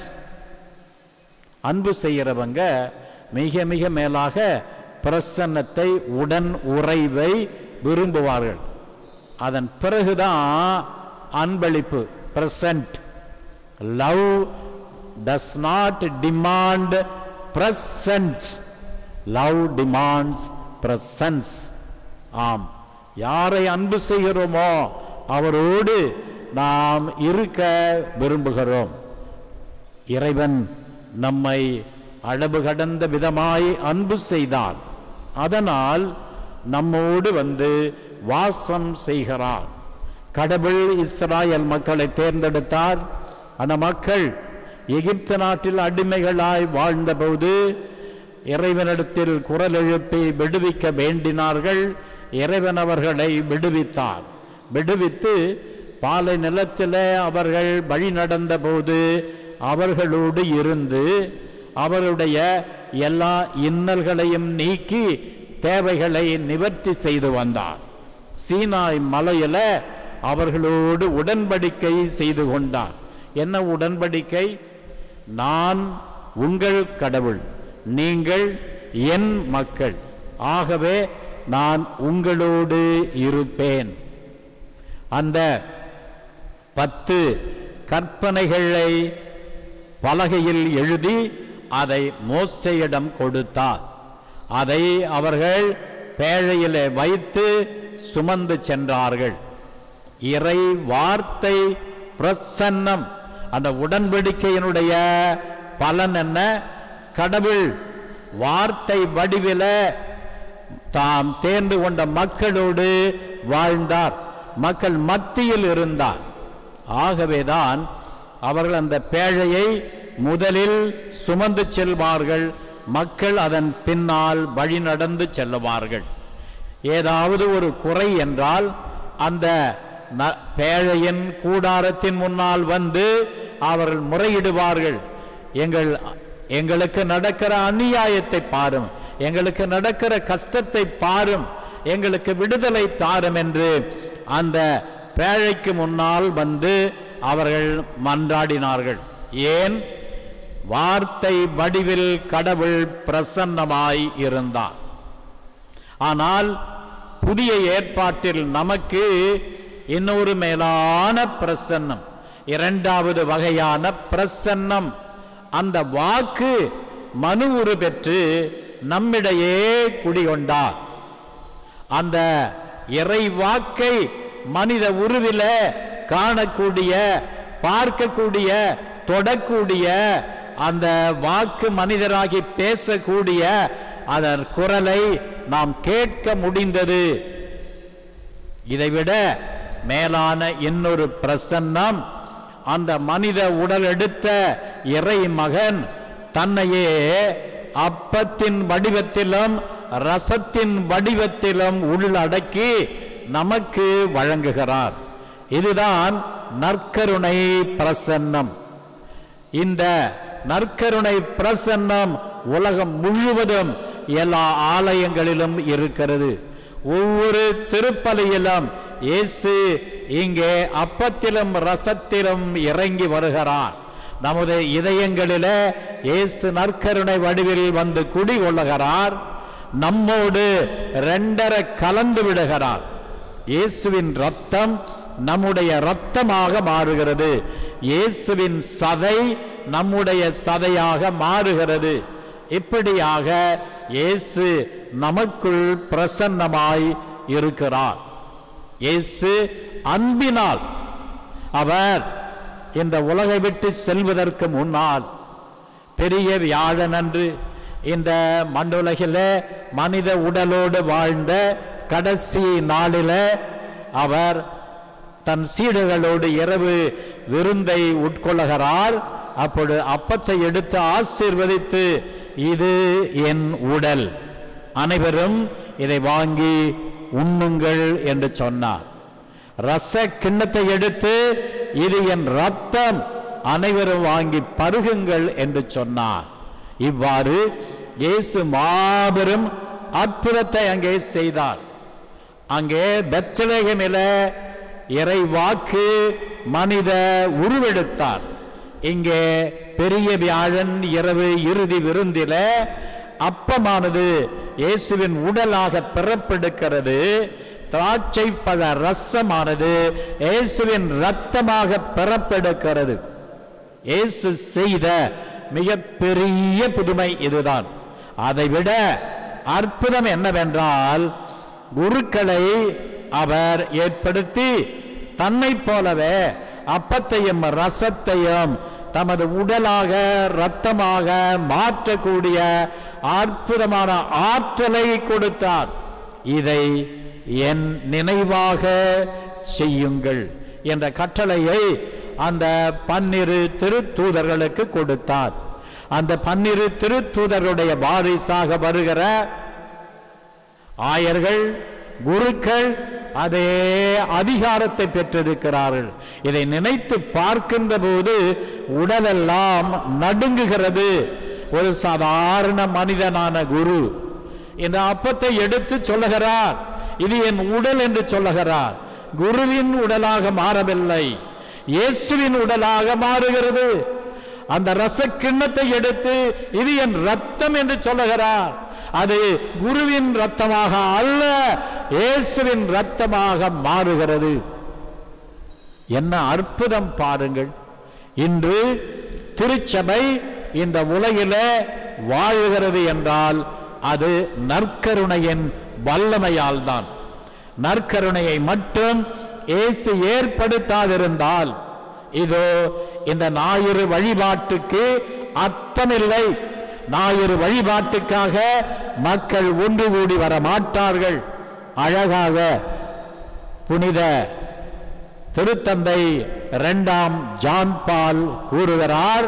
அன்பு செய்கிறவங்க மிக மிக மேலாக பிரசன்னத்தை உடன் உறைவை விரும்புவார்கள் அதன் பிறகுதான் அன்பளிப்பு present. Love does not demand presence. Love demands presence. ஆம் யாரை அன்பு செய்கிறோமோ அவரோடு நாம் இருக்க விரும்புகிறோம் இறைவன் நம்மை அளவு கடந்த விதமாய் அன்பு செய்தார் அதனால் நம்மோடு வந்து வாசம் செய்கிறார் கடவுள் இஸ்ராயல் மக்களை தேர்ந்தெடுத்தார் அந்த மக்கள் எகிப்து நாட்டில் அடிமைகளாய் வாழ்ந்தபோது இறைவனிடத்தில் குரல் எழுப்பி விடுவிக்க வேண்டினார்கள் இறைவன் அவர்களை விடுவித்தார் விடுவித்து பாலை நிலத்திலே அவர்கள் வழி நடந்தபோது அவர்களோடு இருந்து அவருடைய எல்லா இன்னல்களையும் நீக்கி தேவைகளை நிவர்த்தி செய்து வந்தார் சீனாய் மலையில அவர்களோடு உடன்படிக்கை செய்து கொண்டார் என்ன உடன்படிக்கை நான் உங்கள் கடவுள் நீங்கள் என் மக்கள் ஆகவே நான் உங்களோடு இருப்பேன் அந்த பத்து கற்பனைகளை பலகையில் எழுதி அதை மோசையிடம் கொடுத்தார் அதை அவர்கள் பேழையிலே வைத்து சுமந்து சென்றார்கள் இறை வார்த்தை பிரசன்னம் அந்த உடன்படிக்கையினுடைய பலன் என்ன கடவுள் வார்த்தை வடிவில தாம் தேர்ந்து கொண்ட மக்களோடு வாழ்ந்தார் மக்கள் மத்தியில் இருந்தார் ஆகவேதான் அவர்கள் அந்த பேழையை முதலில் சுமந்து செல்வார்கள் மக்கள் அதன் பின்னால் வழி நடந்து செல்லுவார்கள் ஏதாவது ஒரு குறை என்றால் அந்த ந- பேழையின் கூடாரத்தின் முன்னால் வந்து அவர்கள் முறையிடுவார்கள் எங்கள் எங்களுக்கு நடக்கிற அநியாயத்தை பாரும் எங்களுக்கு நடக்கிற கஷ்டத்தை பாரும் எங்களுக்கு விடுதலை தாரும் என்று அந்த பேழைக்கு முன்னால் வந்து அவர்கள் மன்றாடினார்கள் ஏன் வார்த்தை வடிவில் கடவுள் பிரசன்னமாய் இருந்தார் ஆனால் புதிய ஏற்பாட்டில் நமக்கு இன்னொரு மேலான பிரசன்னம் இரண்டாவது வகையான பிரசன்னம் அந்த வாக்கு மனு உரு பெற்று நம்மிடையே குடிகொண்டார் அந்த இறை வாக்கை மனித உருவில காணக்கூடிய பார்க்கக்கூடிய தொடக்கூடிய அந்த வாக்கு மனிதராகி பேசக்கூடிய அதன் குரலை நாம் கேட்க முடிந்தது இதைவிட மேலான இன்னொரு பிரசன்னம் அந்த மனித உடல் எடுத்த இறை மகன் தன்னையே அப்பத்தின் வடிவத்திலும் ரசத்தின் வடிவத்திலும் உள்ளடக்கி நமக்கு வழங்குகிறார் இதுதான் நற்கருணை பிரசன்னம் இந்த நற்கருணை பிரசன்னம் உலகம் முழுவதும் எல்லா ஆலயங்களிலும் இருக்கிறது ஒவ்வொரு திருப்பலியிலும் இயேசு இங்கே அப்பத்திலும் ரசத்திலும் இறங்கி வருகிறார் நமது இதயங்களிலே இயேசு நற்கருணை வடிவில் வந்து குடிகொள்ளுகிறார் நம்மோடு ரெண்டரை கலந்து விடுகிறார் இயேசுவின் ரத்தம் நம்முடைய ரத்தமாக மாறுகிறது இயேசுவின் சதை நம்முடைய சதையாக மாறுகிறது இப்படியாக இயேசு நமக்குள் பிரசன்னமாய் இருக்கிறார் இயேசு அன்பினால் அவர் இந்த உலகை விட்டு செல்வதற்கு முன்னால் பெரிய வியாழன் அன்று இந்த மண்ணுலகிலே மனித உடலோடு வாழ்ந்த கடைசி நாளிலே அவர் தன் சீடர்களோடு இரவு விருந்தை உட்கொள்ளுகிறார் அப்பொழுது அப்பத்தை எடுத்து ஆசீர்வதித்து இது என் உடல் அனைவரும் இதை வாங்கி உண்ணுங்கள் என்று சொன்னார் ரச கிண்ணத்தை எடுத்து இது என் ரத்தம் அனைவரும் வாங்கி பருகுங்கள் என்று சொன்னார் இவ்வாறு இயேசு மாபெரும் அற்புதத்தை அங்கே செய்தார் அங்கே பெத்லகேமில இறை வாக்கு மனித உருவெடுத்தார் இங்கே பெரிய வியாழன் இரவு இறுதி விருந்தில அப்பமானது இயேசுவின் உடலாக பிறப்பெடுக்கிறது திராட்சை பழ ரசமானது இயேசுவின் இரத்தமாக பெறப்பெடுக்கிறது இயேசு செய்த மிகப்பெரிய புதுமை இதுதான் அதைவிட அற்புதம் என்னவென்றால் குருக்களை அவர் ஏற்படுத்தி தன்னைப் போலவே அப்பத்தையும் ரசத்தையும் தமது உடலாக இரத்தமாக மாற்றக்கூடிய அற்புதமான ஆற்றலை கொடுத்தார் இதை என் நினைவாக செய்யுங்கள் என்ற கட்டளையை அந்த பன்னிரு திருத்தூதர்களுக்கு கொடுத்தார் அந்த பன்னிரு திருத்தூதருடைய வாரிசாக வருகிற ஆயர்கள் குருக்கள் அதே அதிகாரத்தை பெற்றிருக்கிறார்கள் இதை நினைத்து பார்க்கின்ற போது உடலெல்லாம் நடுங்குகிறது ஒரு சாதாரண மனிதனான குரு இந்த அப்பத்தை எடுத்து சொல்லுகிறார் இது என் உடல் என்று சொல்லுகிறார் குருவின் உடலாக மாறவில்லை இயேசுவின் உடலாக மாறுகிறது அந்த ரச கிண்ணத்தை எடுத்து இது என் ரத்தம் என்று சொல்லுகிறார் அது குருவின் ரத்தமாக அல்ல இயேசுவின் ரத்தமாக மாறுகிறது என்ன அற்புதம் பாருங்கள் இன்று திருச்சபை இந்த உலகிலே வாழுகிறது என்றால் அது நற்கருணையின் வல்லமையால் தான் நற்கருணையை மட்டும் இயேசு ஏற்படுத்தாதிருந்தால் இதோ இந்த ஞாயிறு வழிபாட்டுக்கு அர்த்தமில்லை ஞாயிறு வழிபாட்டுக்காக மக்கள் ஒன்று கூடி வர மாட்டார்கள் அழகாக புனித திருத்தந்தை இரண்டாம் ஜான் பால் கூறுகிறார்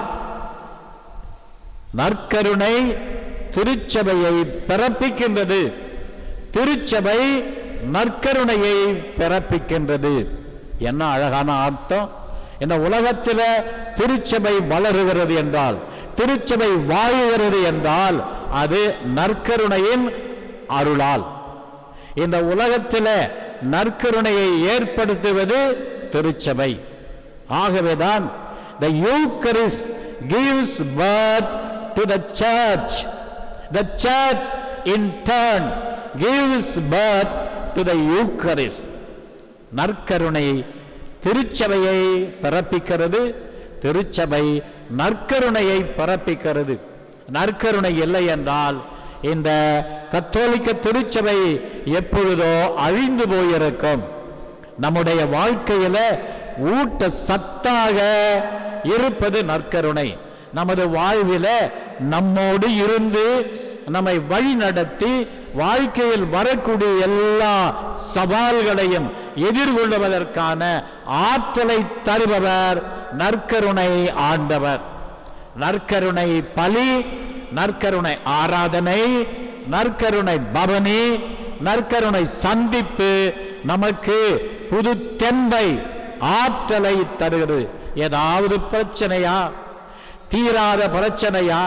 நற்கருணை திருச்சபையை பிறப்பிக்கின்றது திருச்சபை நற்கருணையை பிறப்பிக்கின்றது என்ன அழகான அர்த்தம் இந்த உலகத்தில் திருச்சபை வளருகிறது என்றால் திருச்சபை வாழுகிறது என்றால் அது நற்கருணையின் அருளால் இந்த உலகத்தில் நற்கருணையை ஏற்படுத்துவது திருச்சபை ஆகவேதான் the Eucharist gives birth to the church the church in turn gives birth to the Eucharist நற்கருணை திருச்சபையை பிறப்பிக்கிறது திருச்சபை நற்கருணையை பிறப்பிக்கிறது நற்கருணை இல்லை என்றால் இந்த கத்தோலிக்க திருச்சபை எப்பொழுதோ அழிந்து போயிருக்கும் நம்முடைய வாழ்க்கையில ஊட்ட சத்தாக இருப்பது நற்கருணை நமது வாழ்வில நம்மோடு இருந்து நம்மை வழி நடத்தி வாழ்க்கையில் வரக்கூடிய எல்லா சவால்களையும் எதிர்கொள்வதற்கான ஆற்றலை தருபவர் நற்கருணை ஆண்டவர் நற்கருணை பலி நற்கருணை ஆராதனை நற்கருணை பவனி நற்கருணை சந்திப்பு நமக்கு புது தெம்பை ஆற்றலை தருகிறது ஏதாவது பிரச்சனையா தீராத பிரச்சனையா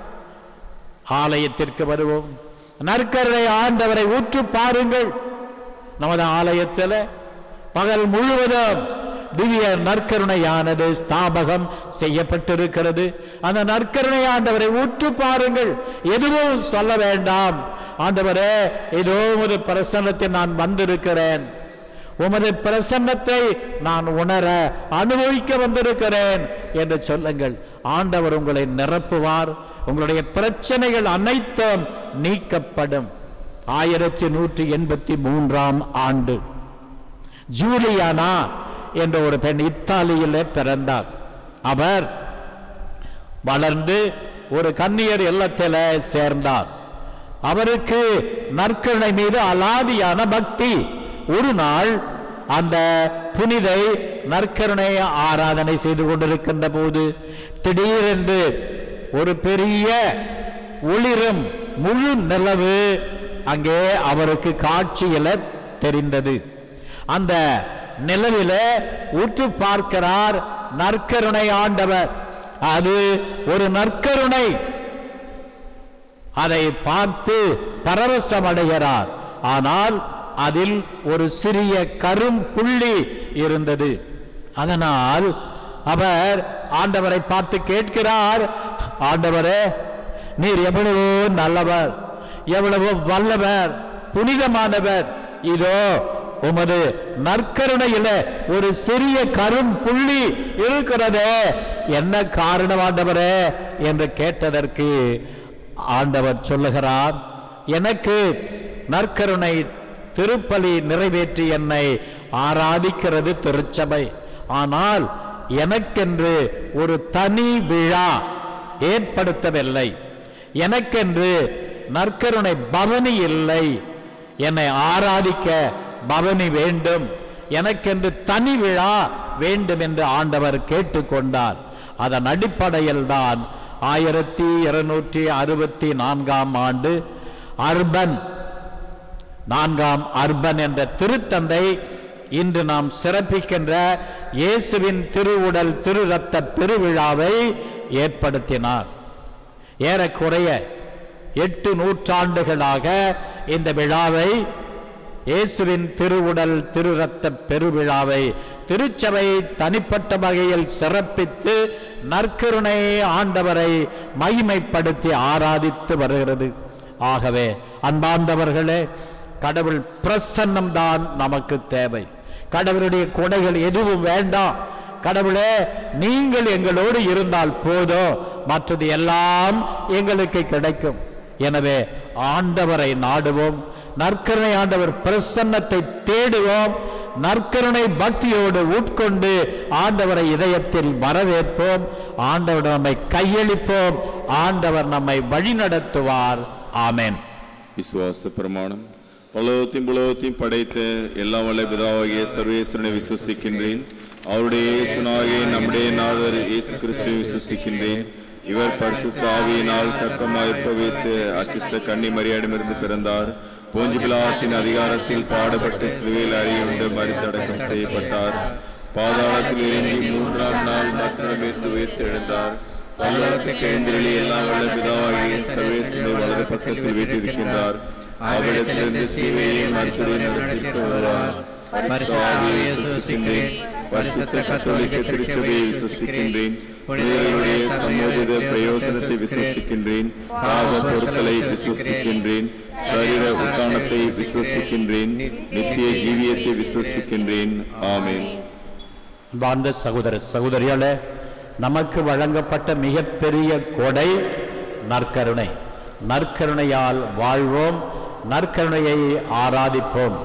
ஆலயத்திற்கு வருவோம் நற்கருணை ஆண்டவரை உற்று பாருங்கள் நமது ஆலயத்தில் பகல் முழுவதும் திவ்ய நற்கருணையானது ஸ்தாபகம் செய்யப்பட்டிருக்கிறது அந்த நற்கருணை ஆண்டவரை உற்று பாருங்கள் எதுவும் சொல்ல வேண்டாம் ஆண்டவரே இதோ ஒரு பிரசன்னத்தில் நான் வந்திருக்கிறேன் உமது பிரசன்னத்தை நான் உணர அனுபவிக்க வந்திருக்கிறேன் என்று சொல்லுங்கள் ஆண்டவர் உங்களை நிரப்புவார் உங்களுடைய பிரச்சனைகள் அனைத்தும் நீக்கப்படும் ஆயிரத்தி நூற்றி எண்பத்தி மூன்றாம் ஆண்டு ஜூலியானா என்ற ஒரு பெண் இத்தாலியிலே பிறந்தார் அவர் வளர்ந்து ஒரு கன்னியர் இல்லத்தில் சேர்ந்தார் அவருக்கு நற்கருணை மீது அலாதியான பக்தி ஒரு நாள் அந்த புனிதை நற்கருணை ஆராதனை செய்து கொண்டிருக்கின்ற போது திடீரென்று ஒரு பெரிய ஒளிரும் முழு நிலவு அங்கே அவருக்கு காட்சியில தெரிந்தது அந்த நிலவில உற்று பார்க்கிறார் நற்கருணை ஆண்டவர் அது ஒரு நற்கருணை அதை பார்த்து பரவசம் அடைகிறார் ஆனால் அதில் ஒரு சிறிய கரும் புள்ளி இருந்தது அதனால் அவர் ஆண்டவரை பார்த்து கேட்கிறார் ஆண்டவரே நீர் எவ்வளவோ நல்லவர் எவ்வளவோ வல்லவர் புனிதமானவர் இதோ உமது நற்கருணையில ஒரு சிறிய கரும் புள்ளி இருக்கிறதே என்ன காரணம் ஆண்டவரே என்று கேட்டதற்கு ஆண்டவர் சொல்லுகிறார் எனக்கு நற்கருணை திருப்பலி நிறைவேற்றி என்னை ஆராதிக்கிறது திருச்சபை ஆனால் எனக்கென்று ஒரு தனி விழா ஏற்படுத்தவில்லை எனக்கென்று நற்கருணை பவனி இல்லை என்னை ஆராதிக்க பவனி வேண்டும் எனக்கென்று தனி விழா வேண்டும் என்று ஆண்டவர் கேட்டுக்கொண்டார் அதன் அடிப்படையில் தான் ஆயிரத்தி இருநூற்றி அறுபத்தி நான்காம் ஆண்டு அர்பன் நான்காம் அர்பன் என்ற திருத்தந்தை இன்று நாம் சிறப்பிக்கின்ற இயேசுவின் திருவுடல் திரு ரத்த பெருவிழாவை ஏற்படுத்தினார் ஏறக்குறைய எட்டு நூற்றாண்டுகளாக இந்த விழாவை இயேசுவின் திருவுடல் திரு ரத்த பெருவிழாவை திருச்சபை தனிப்பட்ட வகையில் சிறப்பித்து நற்கருணை ஆண்டவரை மகிமைப்படுத்தி ஆராதித்து வருகிறது ஆகவே அன்பார்ந்தவர்களே கடவுள் பிரசன்னம் தான் நமக்கு தேவை கடவுளுடைய கொடைகள் எதுவும் வேண்டாம் கடவுளே நீங்கள் எங்களோடு இருந்தால் போதும் மற்றது எல்லாம் எங்களுக்கு கிடைக்கும் எனவே ஆண்டவரை நாடுவோம் நற்கருணை ஆண்டவர் பிரசன்னத்தை தேடுவோம் நற்கருணை பக்தியோடு உட்கொண்டு ஆண்டவரை இதயத்தில் வரவேற்போம் ஆண்டவர் நம்மை கையளிப்போம் ஆண்டவர் நம்மை வழிநடத்துவார் ஆமென் விசுவாச பிரமாணம் பலவத்தையும் புலவத்தையும் படைத்த எல்லாம் வல்ல பிதாவாகிய சர்வேஸ்வரனை விசுவசிக்கின்றேன் அவருடைய இயேசுனாகிய நம்முடைய நாதர் இயேசு கிறிஸ்துவை விசுவசிக்கின்றேன் இவர் பரிசுத்த ஆவியினால் கர்க்கமாய் பவித்து அச்சிஷ்ட கன்னி மரியாடமிருந்து பிறந்தார் போஞ்சி பிலாத்தின் அதிகாரத்தில் பாடுபட்டு சிலுவையில் அறியுண்டு மறித்தடக்கம் செய்யப்பட்டார் பாதாளத்தில் இறங்கி மூன்றாம் நாள் மற்றமிருந்து உயிர்த்து எழுந்தார் பல்லவத்துக்கு எழுந்திரளி எல்லாம் வல்ல பிதாவாகிய சர்வேஸ்வரனை வலது பக்கத்தில் வீற்றிருக்கின்றார் அவரிடத்திலிருந்து சீவையை மருத்துவரை நடத்திட்டு வருவார் பரிசுத்த ஆவியை விசுவசிக்கின்றேன் பரிசுத்த கத்தோலிக்க திருச்சபையை விசுவசிக்கின்றேன் புனிதர்களுடைய சமோதித பிரயோசனத்தை விசுவசிக்கின்றேன் பாவ பொருட்களை விசுவசிக்கின்றேன் சரீர உத்தானத்தை விசுவசிக்கின்றேன் நித்திய ஜீவியத்தை விசுவசிக்கின்றேன் ஆமென் வாழ்ந்த சகோதர சகோதரிகளே நமக்கு வழங்கப்பட்ட மிகப்பெரிய கொடை நற்கருணை நற்கருணையால் வாழ்வோம் நற்கருணையை ஆராதிப்போம்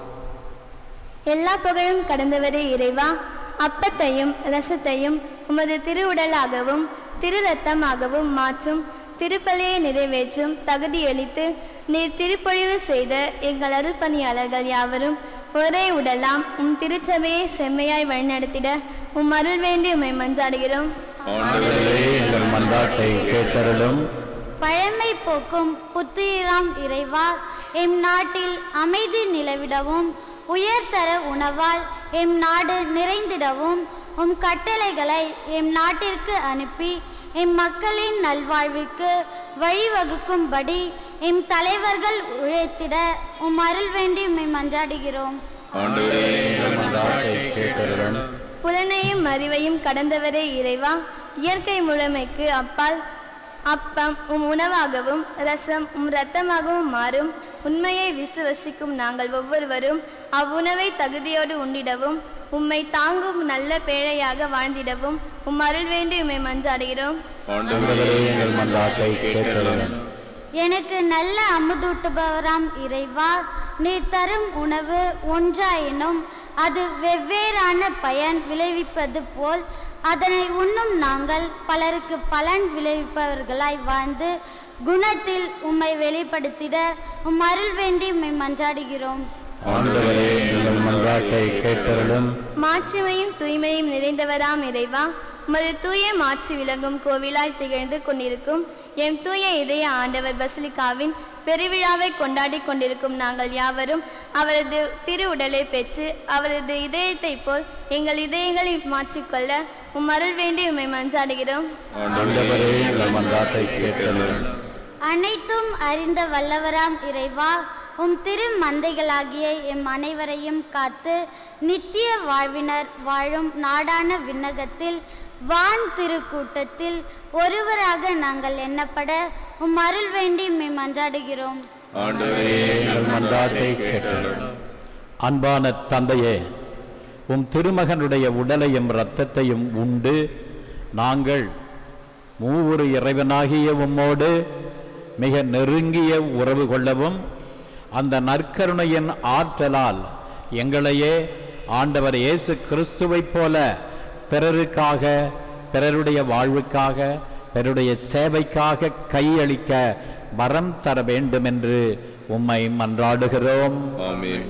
எல்லா புகழும் கடந்தவரே இறைவா அப்பத்தையும் ரசத்தையும் உமது திருவுடலாகவும் திரு ரத்தமாகவும் மாற்றும் திருப்பலியை நிறைவேற்றும் தகுதியளித்து நீர் திருப்பொழிவு செய்த எங்கள் அருள்பணியாளர்கள் யாவரும் ஒரே உடலாம் உம் திருச்சபையை செம்மையாய் வழிநடத்திட உம் அருள் வேண்டி உம்மை மஞ்சாடுகிறோம் ஆண்டவரே, எங்கள் மன்றாட்டை கேட்டருளும் பழமை போக்கும் புத்துயிராம் இறைவா எம் நாட்டில் அமைதி நிலவிடவும் உயர்தர உணவால் எம் நாடு நிறைந்திடவும் உம் கட்டளைகளை எம் நாட்டிற்கு அனுப்பி எம் மக்களின் நல்வாழ்வுக்கு வழிவகுக்கும்படி எம் தலைவர்கள் உழைத்திட உம் அருள் வேண்டி உம்மை மன்றாடுகிறோம் ஆண்டவரே எங்கள் மன்றாட்டை கேட்டருளும் புலனையும் அறிவையும் கடந்தவரே இறைவா இயற்கை முழுமைக்கு அப்பால் அப்பம் உம் உணவாகவும் ரசம் உம் இரத்தமாகவும் மாறும் உண்மையை விசுவசிக்கும் நாங்கள் ஒவ்வொருவரும் அவ்வுணவை தகுதியோடு உண்டிடவும் உம்மை தாங்கும் நல்ல பேழையாக வாழ்ந்திடவும் உம் அருள் வேண்டி உம்மை மஞ்சாடுகிறோம் ஆண்டவரே எங்கள் மன்றாட்டை கேட்டருளும் எனக்கு நல்ல அமுதூட்டுபவராம் இறைவா நீ தரும் உணவு ஒன்றாயினும் அது வெவ்வேறான பயன் விளைவிப்பது போல் அதனை உண்ணும் நாங்கள் பலருக்கு பலன் விளைவிப்பவர்களாய் வாழ்ந்து குணத்தில் உம்மை வெளிப்படுத்திட உம் அருள் வேண்டி உம்மை மன்றாடுகிறோம் ஆண்டவரே எங்கள் மன்றாட்டை கேட்டருளும் மாட்சிமையும் தூய்மையும் நிறைந்தவராம் இறைவா உமது தூய மாட்சி விளங்கும் கோவிலாய் திகழ்ந்து கொண்டிருக்கும் எம் தூய இதய ஆண்டவர் பசிலிக்காவின் பெருவிழாவை கொண்டாடி கொண்டிருக்கும் நாங்கள் யாவரும் அவரது திரு உடலை பெற்று அவரது இதயத்தைப் போல் எங்கள் இதயங்களை மாற்றிக்கொள்ள உம் அருள் வேண்டி உம்மை மன்றாடுகிறோம் ஆண்டவரே எங்கள் மன்றாட்டை கேட்டருளும் அனைத்தும் அறிந்த வல்லவராம் இறைவா உம் திரு மந்தைகளாகிய எம் அனைவரையும் காத்து நித்திய வாழ்வினர் வாழும் நாடான விண்ணகத்தில் வான் திருக்கூட்டத்தில் ஒருவராக நாங்கள் எண்ணப்பட உம் அருள் வேண்டி உம்மை மன்றாடுகிறோம் ஆண்டவரே எங்கள் மன்றாட்டை கேட்டருளும் அன்பான தந்தையே உம் திருமகனுடைய உடலையும் இரத்தத்தையும் உண்டு நாங்கள் மூவொரு இறைவனாகிய உம்மோடு மிக நெருங்கிய உறவு கொள்ளவும் அந்த நற்கருணையின் ஆற்றலால் எங்களையே ஆண்டவர் இயேசு கிறிஸ்துவைப் போல பிறருக்காக பிறருடைய வாழ்வுக்காக பிறருடைய சேவைக்காக கையளிக்க வரம் தர வேண்டும் என்று உம்மை மன்றாடுகிறோம் ஆமென்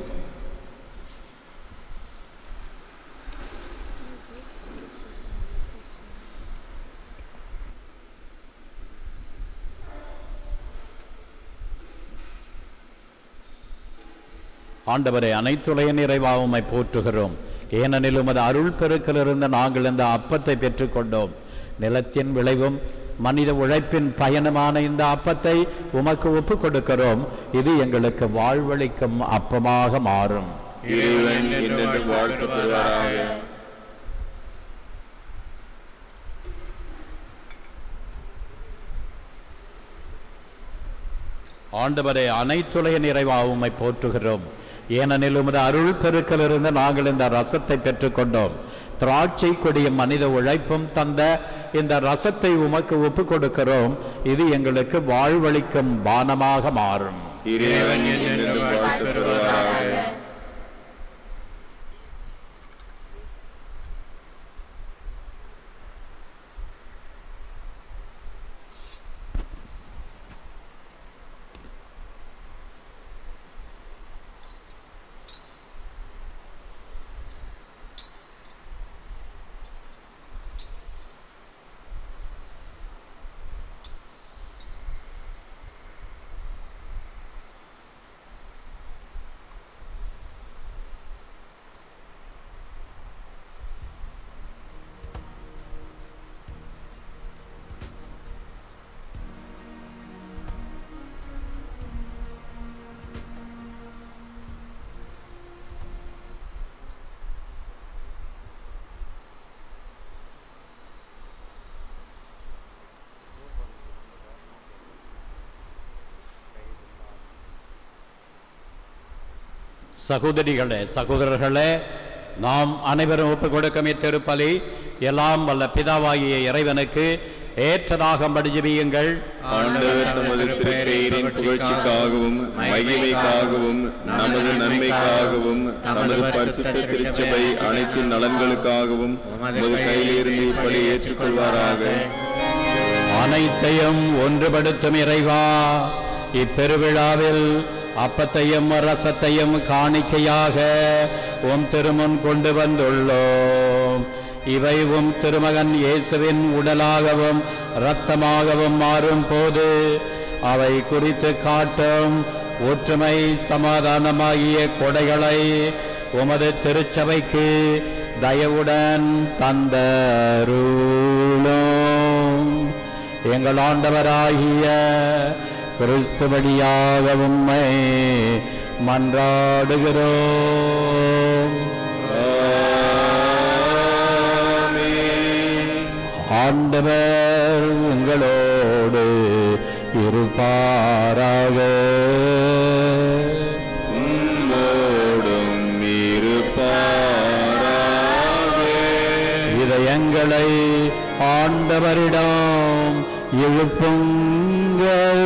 ஆண்டவரை அனைத்துலக நிறைவாக உம்மை போற்றுகிறோம் ஏனெனில் உமது அருள் பெருக்கிலிருந்து நாங்கள் இந்த அப்பத்தை பெற்றுக்கொண்டோம் நிலத்தின் விளைவும் மனித உழைப்பின் பயணமான இந்த அப்பத்தை உமக்கு ஒப்புக் கொடுக்கிறோம் இது எங்களுக்கு வாழ்வளிக்கும் அப்பமாக மாறும் இறைவன் என்றென்று வாழ்க்கப்படுவாராக ஆண்டவரை அனைத்துலக நிறைவாக உம்மை போற்றுகிறோம் ஏனெனில் உமது அருள் பெருக்கிலிருந்து நாங்கள் இந்த ரசத்தை பெற்றுக்கொண்டோம் திராட்சை கொடிய மனித உழைப்பும் தந்த இந்த ரசத்தை உமக்கு ஒப்புக் கொடுக்கிறோம் இது எங்களுக்கு வாழ்வளிக்கும் பானமாக மாறும் இறைவன் என்றென்று வாழ்க்கப்படுவாராக சகோதரிகளே சகோதரர்களே நாம் அனைவரும் ஒப்புக் கொடுக்கும் இத்திருப்பலி எல்லாம் வல்ல பிதாவாகிய இறைவனுக்கு ஏற்றதாக மடிஜபியுங்கள் ஆண்டவர் தமது திருப்பெயரின் புகழ்ச்சிக்காகவும் மகிமைக்காகவும் நமது நன்மைக்காகவும் நமது பரிசுத்த திருச்சபை அனைத்து நலன்களுக்காகவும் உமது கையிலிருந்து இப்படி ஏற்றுக்கொள்வாராக அனைத்தையும் ஒன்றுபடுத்தும் இறைவா இப்பெருவிழாவில் அப்பத்தையும் ரசத்தையும் காணிக்கையாக உம் திருமுன் கொண்டு வந்துள்ளோம் இவை உம் திருமகன் இயேசுவின் உடலாகவும் இரத்தமாகவும் மாறும் போது அவை குறித்து காட்டும் ஒற்றுமை சமாதானமாகிய கொடைகளை உமது திருச்சபைக்கு தயவுடன் தந்தருளும் எங்கள் ஆண்டவராகிய கிறிஸ்து வழியாக உம்மை மன்றாடுகிறோம் ஆண்டவர் உங்களோடு இருப்பாராக உம்மோடும் இருப்பாராக இதயங்களை ஆண்டவரிடம் எழுப்புங்கள்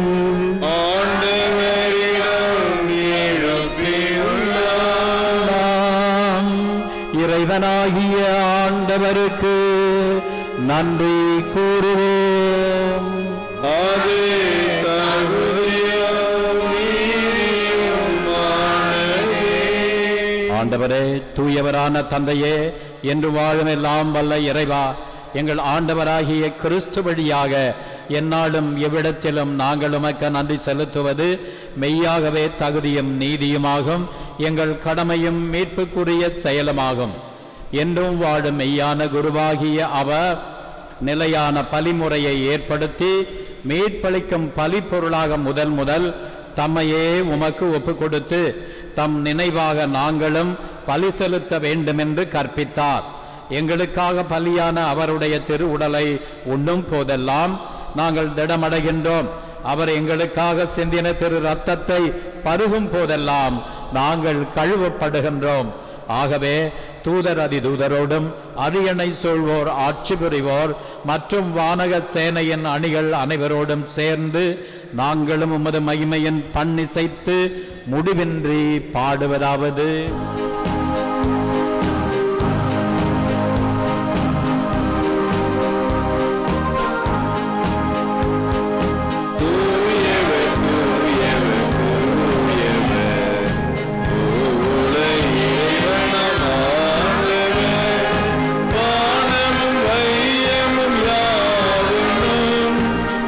ஆண்டவரிடம் எழுப்பியுள்ளார் நாம் இறைவனாகிய ஆண்டவருக்கு நன்றி கூறுவோம் அது தகுதியும் நீதியுமானதே. ஆண்டவரே தூயவரான தந்தையே என்று வாழும் எல்லாம் வல்ல இறைவா எங்கள் ஆண்டவராகிய கிறிஸ்து வழியாக எந்நாளும் எவ்விடத்திலும் நாங்கள் உமக்கு நன்றி செலுத்துவது மெய்யாகவே தகுதியும் நீதியுமாகும் எங்கள் கடமையும் மீட்புக்குரிய செயலுமாகும் என்றும் வாழும் மெய்யான குருவாகிய அவர் நிலையான பலிமுறையை ஏற்படுத்தி மீட்பளிக்கும் பலிப்பொருளாக முதல் முதல் தம்மையே உமக்கு ஒப்புக் கொடுத்து தம் நினைவாக நாங்களும் பலி செலுத்த வேண்டுமென்று கற்பித்தார் எங்களுக்காக பலியான அவருடைய திரு உடலை உண்ணும் போதெல்லாம் நாங்கள் திடமடைகின்றோம் அவர் எங்களுக்காக சிந்தின திரு ரத்தத்தை பருகும் போதெல்லாம் நாங்கள் கழுவப்படுகின்றோம் ஆகவே தூதர் அதிதூதரோடும் அரியணை சூழ்வோர் ஆட்சி புரிவோர் மற்றும் வானக சேனையின் அணிகள் அனைவரோடும் சேர்ந்து நாங்களும் உமது மகிமையின் பண்ணிசைத்து முடிவின்றி பாடுவதாவது வானமும் வையமும் யாவும்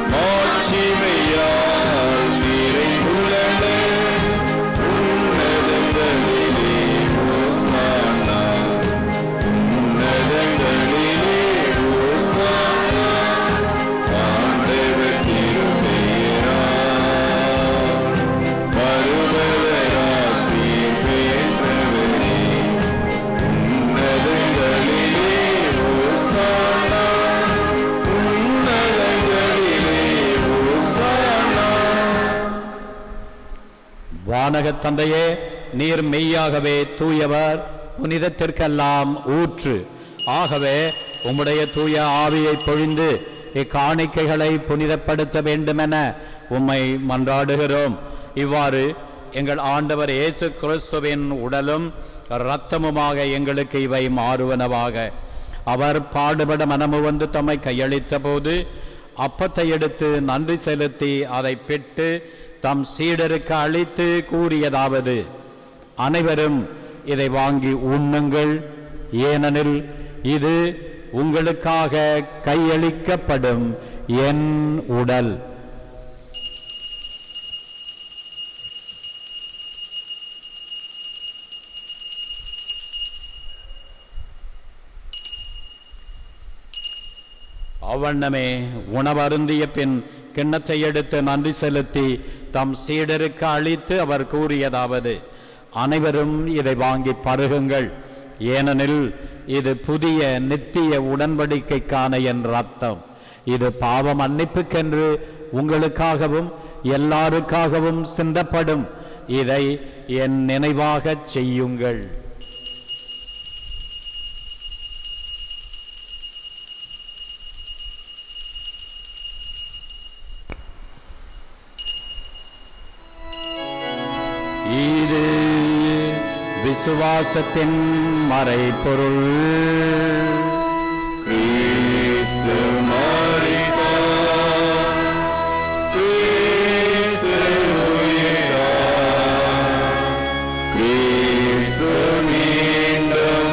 மாட்சிமையால் நிறைந்துள்ளன உன்னதங்களிலே ஓசானா உன்னதங்களிலே ஓசானா ஆண்டவர் திருப்பெயரா வருபவராசி பெற்றவரே உன்னதங்களிலே ஓசானா உன்னதங்களிலே ஓசானா வானகத் தந்தையே நீர் மெய்யாகவே தூயவர் புனிதத்திற்கெல்லாம் ஊற்று ஆகவே உம்முடைய தூய ஆவியை பொழிந்து இக்காணிக்கைகளை புனிதப்படுத்த வேண்டுமென உம்மை மன்றாடுகிறோம் இவ்வாறு எங்கள் ஆண்டவர் இயேசு கிறிஸ்துவின் உடலும் இரத்தமுமாக எங்களுக்கு இவை மாறுவனவாக அவர் பாடுபட மனமு வந்து தம்மை கையளித்த போது அப்பத்தை எடுத்து நன்றி செலுத்தி அதை பெற்று தம் சீடருக்கு அளித்து கூறியதாவது அனைவரும் இதை வாங்கி உண்ணுங்கள் ஏனெனில் இது உங்களுக்காக கையளிக்கப்படும் என் உடல் அவ்வண்ணமே உணவருந்திய பின் கிண்ணத்தை எடுத்து நன்றி செலுத்தி தம் சீடருக்கு அளித்து அவர் கூறியதாவது அனைவரும் இதை வாங்கி பருகுங்கள் ஏனெனில் இது புதிய நித்திய உடன்படிக்கைக்கான என் ரத்தம் இது பாவ மன்னிப்புக்கென்று உங்களுக்காகவும் எல்லாருக்காகவும் சிந்தப்படும் இதை என் நினைவாகச் செய்யுங்கள் இது விசுவாசத்தின் மறைபொருள் கிறிஸ்து மரித்தார் கிறிஸ்து உயிர்த்தார் கிறிஸ்து மீண்டும்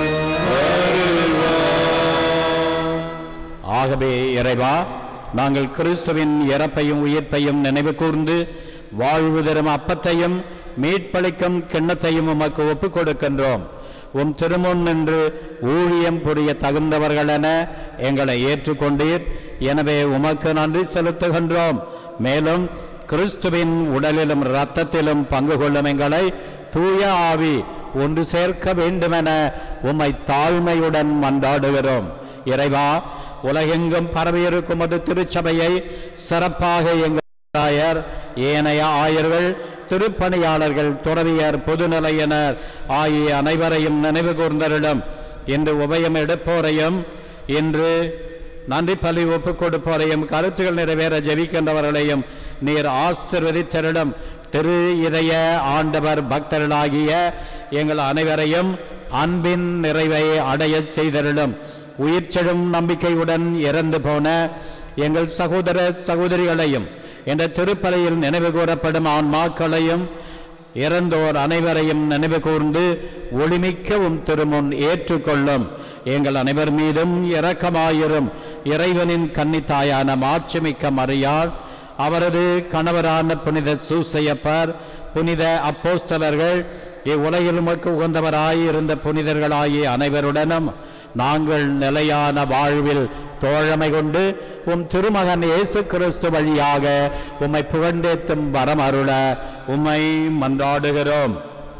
வருவார் ஆகவே இறைவா நாங்கள் கிறிஸ்துவின் இறப்பையும் உயிர்ப்பையும் நினைவு கூர்ந்து வாழ்வு தரும் அப்பத்தையும் மீட்பளிக்கும் கிண்ணத்தையும் உமக்கு ஒப்புக் கொடுக்கின்றோம் உம் திருமுன் நின்று ஊழியம் புரிய தகுந்தவர்களென எங்களை ஏற்றுக்கொண்டீர் எனவே உமக்கு நன்றி செலுத்துகின்றோம் மேலும் கிறிஸ்துவின் உடலிலும் இரத்தத்திலும் பங்கு கொள்ளும் எங்களை தூய ஆவி ஒன்று சேர்க்க வேண்டுமென உம்மை தாழ்மையுடன் மன்றாடுகிறோம் இறைவா உலகெங்கும் பரவியிருக்கும் அது திருச்சபையை சிறப்பாக எங்கள் ஆயர் ஏனைய ஆயர்கள் திருப்பணியாளர்கள் துறவியர் பொதுநிலையினர் ஆகிய அனைவரையும் நினைவு கூர்ந்தரிடம் இன்று உபயம் எடுப்போரையும் இன்று நன்றி பலி ஒப்புக் கொடுப்போரையும் கருத்துகள் நிறைவேற ஜெபிக்கின்றவர்களையும் நீர் ஆசிர்வதித்தரிடம் திரு இதய ஆண்டவர் பக்தர்களாகிய எங்கள் அனைவரையும் அன்பின் நிறைவை அடைய செய்தரிடம் உயிர்ச்செழும் நம்பிக்கையுடன் இறந்து போன எங்கள் சகோதர சகோதரிகளையும் என்ற திருப்பலையில் நினைவு கூறப்படும் ஆன்மாக்களையும் இறந்தோர் அனைவரையும் நினைவு கூர்ந்து ஒளிமிக்கவும் திருமுன் ஏற்றுக்கொள்ளும் எங்கள் அனைவர் மீதும் இரக்கமாயிரும் இறைவனின் கன்னித்தாயான மாட்சிமிக்க மரியாள் அவரது கணவரான புனித சூசையப்பர் புனித அப்போஸ்தலர்கள் இவ்வுலகில் உமக்கு உகந்தவராய் இருந்த புனிதர்களாகிய அனைவருடனும் நாங்கள் நிலையான வாழ்வில் தோழமை கொண்டு உம் திருமகன் இயேசு கிறிஸ்து வழியாக உம்மை புகழ்ந்தேத்தும் வரம் அருள உம்மை மன்றாடுகிறோம்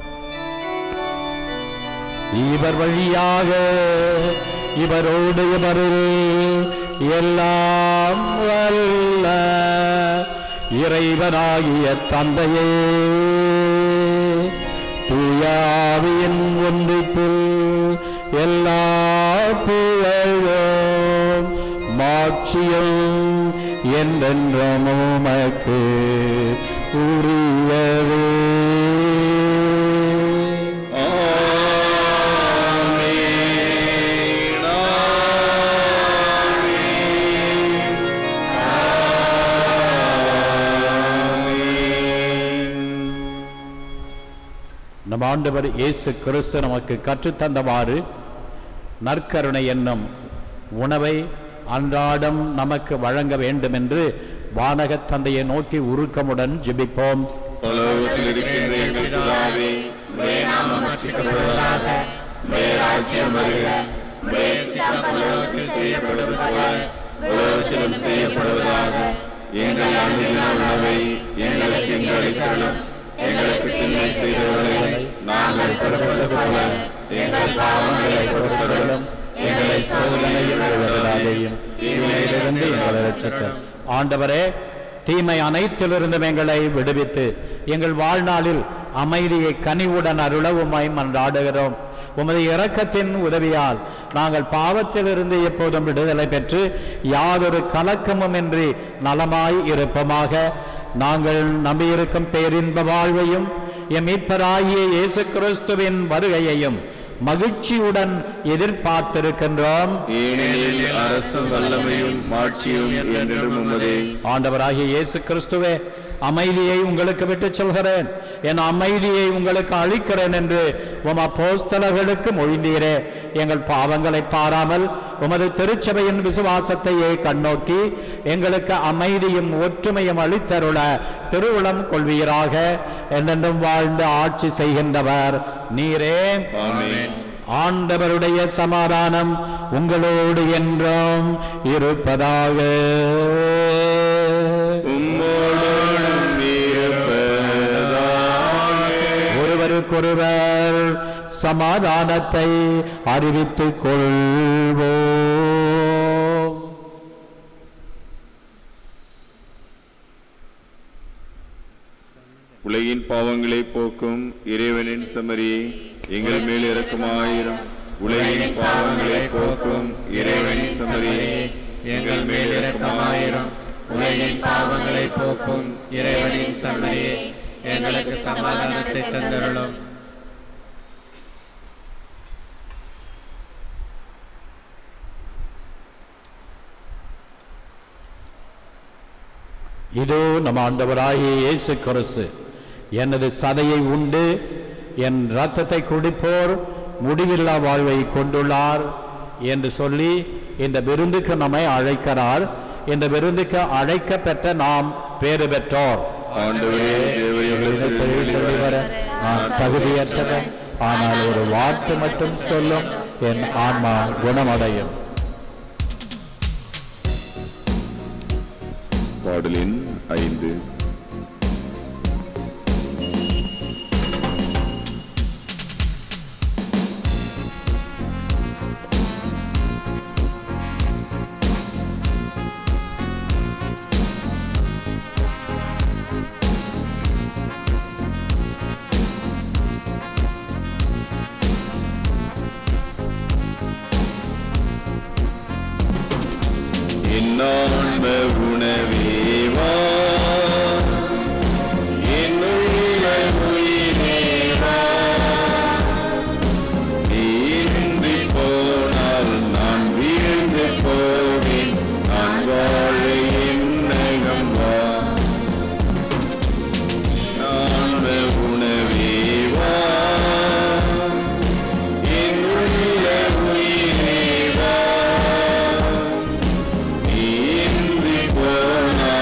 இவர் வழியாக இவரோடு இவரில் எல்லாம் வல்ல இறைவனாகிய தந்தையே தூய தூயாவியின் ஒன்றிப்பில் எல்லா புகழும் மாட்சியும் என்றென்றும் உமக்கு உரியவே நம் ஆண்டவர் இயேசு கிறிஸ்து நமக்கு கற்றுத்தந்தவாறு நற்கருணை என்னும் உணவை அன்றாடம் நமக்கு வழங்க வேண்டும் என்று வானகத் தந்தையை நோக்கி உருக்கமுடன் ஜெபிப்போம் பரலோகத்தில் இருக்கின்ற எங்கள் பிதாவே உம்முடைய நாமம் அர்ச்சிக்கப்படுவதாக உம்முடைய ராஜ்யம் வருக உம்முடைய சித்தம் பரலோகத்தில் செய்யப்படுவது போல உலகத்திலும் செய்யப்படுவதாக எங்கள் அன்பின் உணவை எங்களுக்கு இன்று அளித்தருளும் எங்களுக்கு தீமை செய்தவர்களை நாங்கள் பொறுப்பது போல எங்கள் பாவங்களை பொறுத்தருளும் எங்களை சோதனையில் விடுவதாகவும் தீமையிலிருந்து எங்களை ரட்சித்தருளும். ஆண்டவரே தீமை அனைத்திலிருந்தும் எங்களை விடுவித்து எங்கள் வாழ்நாளில் அமைதியை கனிவுடன் அருளவுமாய் மன்றாடுகிறோம் உமது இரக்கத்தின் உதவியால் நாங்கள் பாவத்திலிருந்து எப்போதும் விடுதலை பெற்று யாதொரு கலக்கமும் இன்றி நலமாய் இருப்போமாக நாங்கள் நம்பியிருக்கும் பேரின்ப வாழ்வையும் எம் மீட்பராகிய இயேசு கிறிஸ்துவின் வருகையையும் மகிழ்ச்சியுடன் எதிர்பார்த்திருக்கின்றோம் ஏனெனில் அரசும் வல்லமையும் மாட்சியும் என்றும் உமதே ஆண்டவராகிய இயேசு கிறிஸ்துவே அமைதியை உங்களுக்கு விட்டுச் சொல்கிறேன் என் அமைதியை உங்களுக்கு அளிக்கிறேன் என்று உம் அப்போஸ்தலர்களுக்கு மொழிந்தீரே எங்கள் பாவங்களை பாராமல் உமது திருச்சபையின் விசுவாசத்தையே கண்ணோக்கி எங்களுக்கு அமைதியும் ஒற்றுமையும் அளித்தருள திருவுளம் கொள்வீராக என்றென்றும் வாழ்ந்து ஆட்சி செய்கின்றவர் நீரே ஆமென் ஆண்டவருடைய சமாதானம் உங்களோடு என்றும் இருப்பதாக உம்மோடும் இருப்பதாக ஒருவருக்கொருவர் சமாதானத்தை அறிவித்துக் கொள்வோம் உலகின் பாவங்களை போக்கும் இறைவனின் செம்மறியே எங்கள் மேல் இரக்கமாயிரும் உலகின் பாவங்களை போக்கும் இறைவனின் செம்மறியே எங்கள் மேல் இரக்கமாயிரும் உலகின் பாவங்களை போக்கும் இறைவனின் சம்மரியே எங்களுக்கு சமாதானத்தை தந்தருளும் இதோ நம் ஆண்டவராகிய இயேசு கிறிஸ்து எனது சதையை உண்டு என் இரத்தத்தை குடிப்போர் முடிவில்லா வாழ்வை கொண்டுள்ளார் என்று சொல்லி இந்த விருந்துக்கு நம்மை அழைக்கிறார் இந்த விருந்துக்கு அழைக்க பெற்ற நாம் பேறு பெற்றோர் ஆண்டவரே தேவையுள்ளது வெளிவர நான் தகுதியற்றவன் ஆனால் ஒரு வார்த்தை மட்டும் சொல்லும் என் ஆன்மா குணமடையும் பாடலின் ஐந்து என்னான்ம உணவேவா என்னுள்ள உயிரேவா நீன்றி போனால் நான் வீழ்ந்து போவேன் நான் வாழ என்னகம் வா நான்ம உணவேவா என்னுள்ள உயிரேவா இன்றி போனால்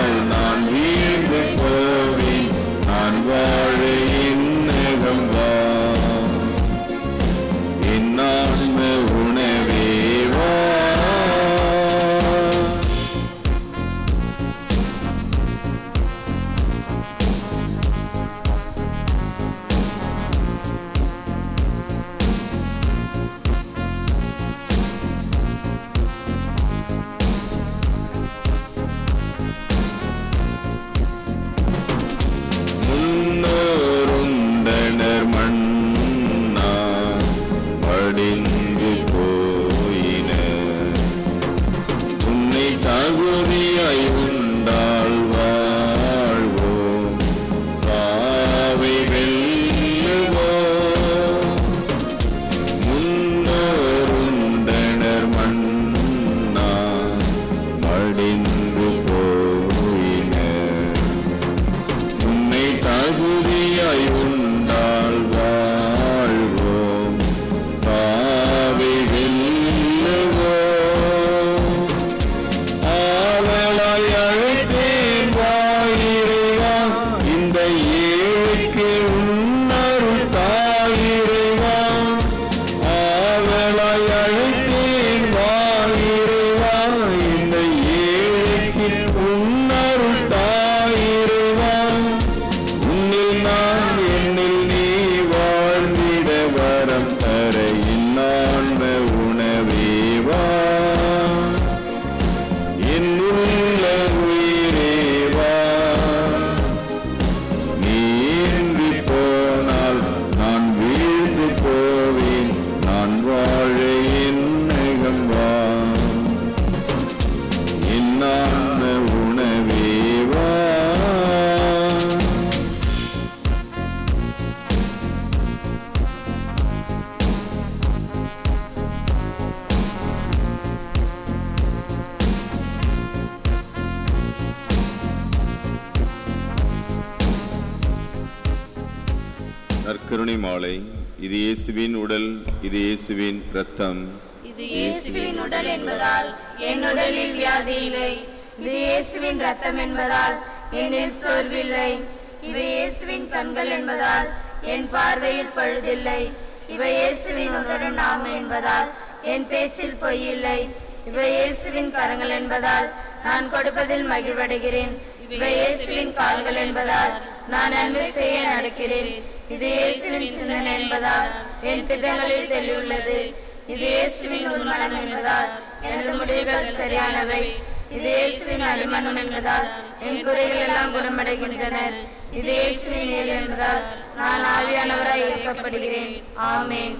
நற்கருணை மாலை இது இயேசுவின் உடல் இது இயேசுவின் இரத்தம் இது இயேசுவின் உடல் என்பதால் என் உடலில் வியாதி இல்லை இது இயேசுவின் ரத்தம் என்பதால் என்னில் சோர்வில்லை இவை இயேசுவின் கண்கள் என்பதால் என் பார்வையில் பழுதில்லை இவை இயேசுவின் உதடு நாம என்பதால் என் பேச்சில் பொய்யில்லை இவை இயேசுவின் கரங்கள் என்பதால் நான் கொடுப்பதில் மகிழ்வடைகிறேன் இவை இயேசுவின் கால்கள் என்பதால் நான் நன்மை செய்ய நடக்கிறேன் இது இயேசுவின் சிந்தனை என்பதால் என் திட்டங்களில் தெளிவுள்ளது இது இயேசுவின் உள்மனம் என்பதால் எனது முடிவுகள் சரியானவை இது இயேசுவின் அடிமனம் என்பதால் என் குறைகள் எல்லாம் குணமடைகின்றனர் இது இயேசுவின் இயல் என்பதால் நான் ஆவியானவராய் ஈர்க்கப்படுகிறேன் ஆமேன்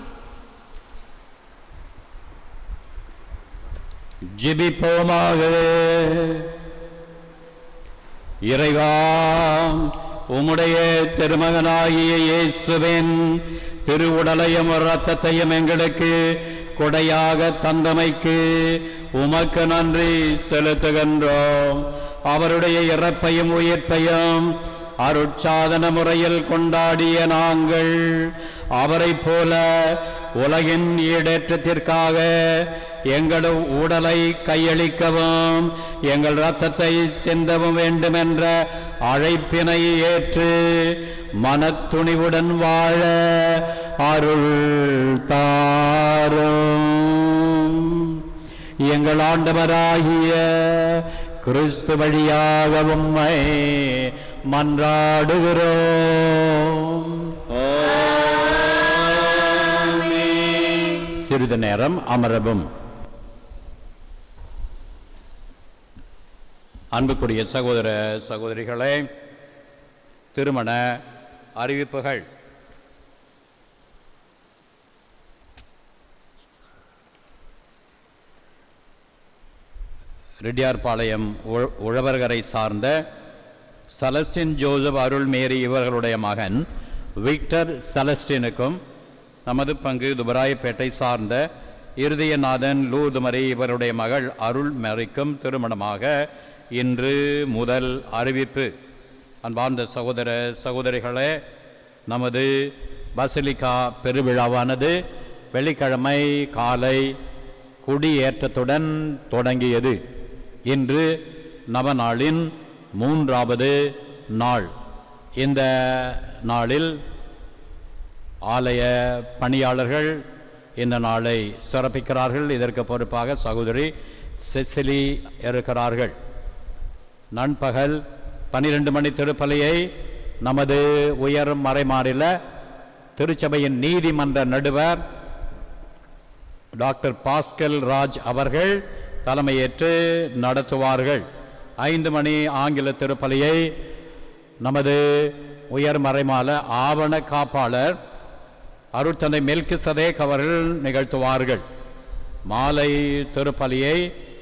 ஜெபிப்போமாக இறைவா உம்முடைய திருமகனாகிய இயேசுவின் திருவுடலையும் இரத்தத்தையும் எங்களுக்கு கொடையாக தந்தமைக்கு உமக்கு நன்றி செலுத்துகின்றோம் அவருடைய இறப்பையும் உயிர்ப்பையும் அருட்சாதன முறையில் கொண்டாடிய நாங்கள் அவரைப் போல உலகின் ஈடேற்றத்திற்காக எங்கள் உடலை கையளிக்கவும் எங்கள் இரத்தத்தை சிந்தவும் வேண்டுமென்ற அழைப்பினை ஏற்று மனத்துணிவுடன் வாழ அருள் தாரும் எங்கள் ஆண்டவராகிய கிறிஸ்து வழியாக உம்மை மன்றாடுகிறோம் சிறிது நேரம் அமரவும் அன்புக்குரிய சகோதர சகோதரிகளே திருமண அறிவிப்புகள் ரெட்டியார்பாளையம் உழ- உழவர்கரை சார்ந்த செலஸ்டின் ஜோசப் அருள் மேரி இவர்களுடைய மகன் விக்டர் செலஸ்டினுக்கும் நமது பங்கு துபராயப்பேட்டை சார்ந்த இருதயநாதன் லூதுமரி இவருடைய மகள் அருள் மேரிக்கும் திருமணமாக இன்று முதல் அறிவிப்பு அன்பார்ந்த சகோதர சகோதரிகளே நமது பசிலிக்கா பெருவிழாவானது வெள்ளிக்கிழமை காலை குடியேற்றத்துடன் தொடங்கியது இன்று நவநாளின் மூன்றாவது நாள் இந்த நாளில் ஆலய பணியாளர்கள் இந்த நாளை சிறப்பிக்கிறார்கள் இதற்கு பொறுப்பாக சகோதரி செசிலி இருக்கிறார்கள் நண்பகல் பன்னிரண்டு மணி திருப்பலியை நமது உயர் மறைமாநில திருச்சபையின் நீதிமன்ற நடுவர் டாக்டர் பாஸ்கல் ராஜ் அவர்கள் தலைமையேற்று நடத்துவார்கள் ஐந்து மணி ஆங்கில திருப்பலியை நமது உயர் மறைமால ஆவண காப்பாளர் அருட்தந்தை மெல்கி சதேக் அவர்கள் நிகழ்த்துவார்கள் மாலை திருப்பலியை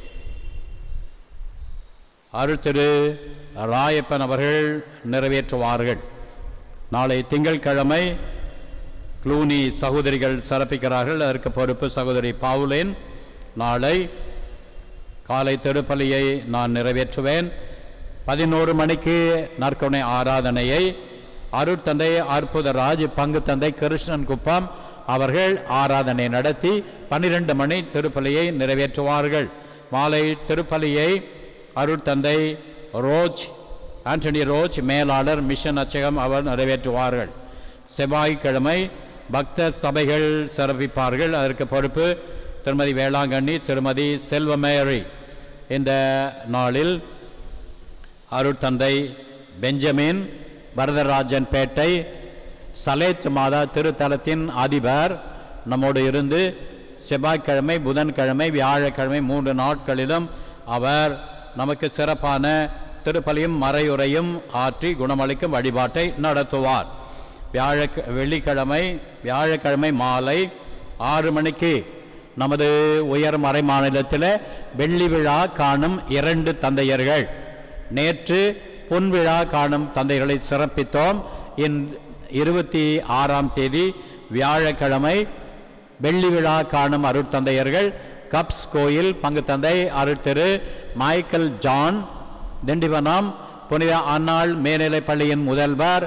அருள்திரு ராயப்பன் அவர்கள் நிறைவேற்றுவார்கள் நாளை திங்கட்கிழமை க்ளூனி சகோதரிகள் சிறப்பிக்கிறார்கள் அதற்கு பொறுப்பு சகோதரி பாவுலேன் நாளை காலை திருப்பலியை நான் நிறைவேற்றுவேன் பதினோரு மணிக்கு நற்கொணை ஆராதனையை அருட்தந்தை அற்புதராஜ் பங்கு தந்தை கிருஷ்ணன் குப்பம் அவர்கள் ஆராதனை நடத்தி பன்னிரண்டு மணி திருப்பலியை நிறைவேற்றுவார்கள் மாலை திருப்பலியை அருட்தந்தை ரோஜ் ஆண்டனி ரோஜ் மேலாளர் மிஷன் அச்சகம் அவர் நிறைவேற்றுவார்கள் செவ்வாய்க்கிழமை பக்த சபைகள் சிறப்பிப்பார்கள் அதற்கு பொறுப்பு திருமதி வேளாங்கண்ணி திருமதி செல்வமேரி இந்த நாளில் அருட்தந்தை பெஞ்சமின் வரதராஜன் பேட்டை சலேத் மாதா திருத்தலத்தின் அதிபர் நம்மோடு இருந்து செவ்வாய்க்கிழமை புதன்கிழமை வியாழக்கிழமை மூன்று நாட்களிலும் அவர் நமக்கு சிறப்பான திருப்பலியும் மறையுறையும் ஆற்றி குணமளிக்கும் வழிபாட்டை நடத்துவார் வியாழ வெள்ளிக்கிழமை வியாழக்கிழமை மாலை ஆறு மணிக்கு நமது உயர் மறை மாநிலத்தில் வெள்ளி விழா காணும் இரண்டு தந்தையர்கள் நேற்று பொன் விழா காணும் தந்தைகளை சிறப்பித்தோம் இன் இருபத்தி ஆறாம் தேதி வியாழக்கிழமை வெள்ளி விழா காணும் அருட்தந்தையர்கள் கப்ஸ் கோயில் பங்கு தந்தை அருட்திரு மைக்கேல் ஜான் திண்டிவனம் புனித அன்னாள் மேல்நிலைப் பள்ளியின் முதல்வர்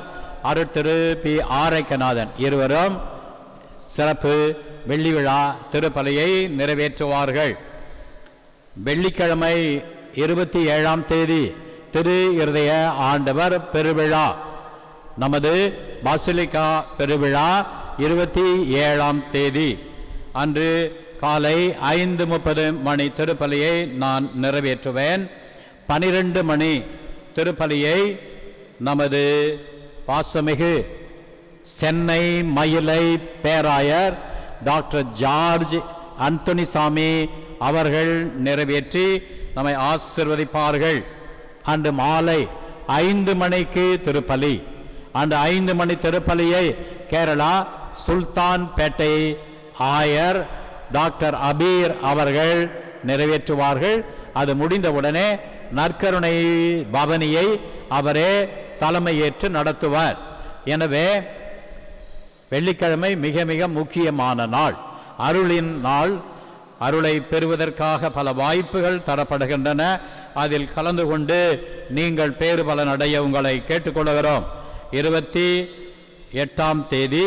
அருட்திரு பி ஆரைக்கநாதன் இருவரும் சிறப்பு வெள்ளி விழா திருப்பலியை நிறைவேற்றுவார்கள் வெள்ளிக்கிழமை இருபத்தி ஏழாம் தேதி திரு இருதய ஆண்டவர் பெருவிழா நமது பாசிலிகா பெருவிழா இருபத்தி ஏழாம் தேதி அன்று காலை ஐந்து முப்பது மணி திருப்பலியை நான் நிறைவேற்றுவேன் பனிரெண்டு மணி திருப்பலியை நமது பாசமிகு சென்னை மயிலை பேராயர் டாக்டர் ஜார்ஜ் அந்தோனிசாமி அவர்கள் நிறைவேற்றி நம்மை ஆசிர்வதிப்பார்கள் அன்று மாலை ஐந்து மணிக்கு திருப்பலி அந்த ஐந்து மணி திருப்பலியை கேரளா சுல்தான் பேட்டை ஆயர் டாக்டர் அபீர் அவர்கள் நிறைவேற்றுவார்கள் அது முடிந்தவுடனே நற்கருணை பவனியை அவரே தலைமையேற்று நடத்துவார் எனவே வெள்ளிக்கிழமை மிக மிக முக்கியமான நாள் அருளின் நாள் அருளை பெறுவதற்காக பல வாய்ப்புகள் தரப்படுகின்றன அதில் கலந்து கொண்டு நீங்கள் பேறு பலன் அடைய உங்களை கேட்டுக்கொள்கிறோம் இருபத்தி எட்டாம் தேதி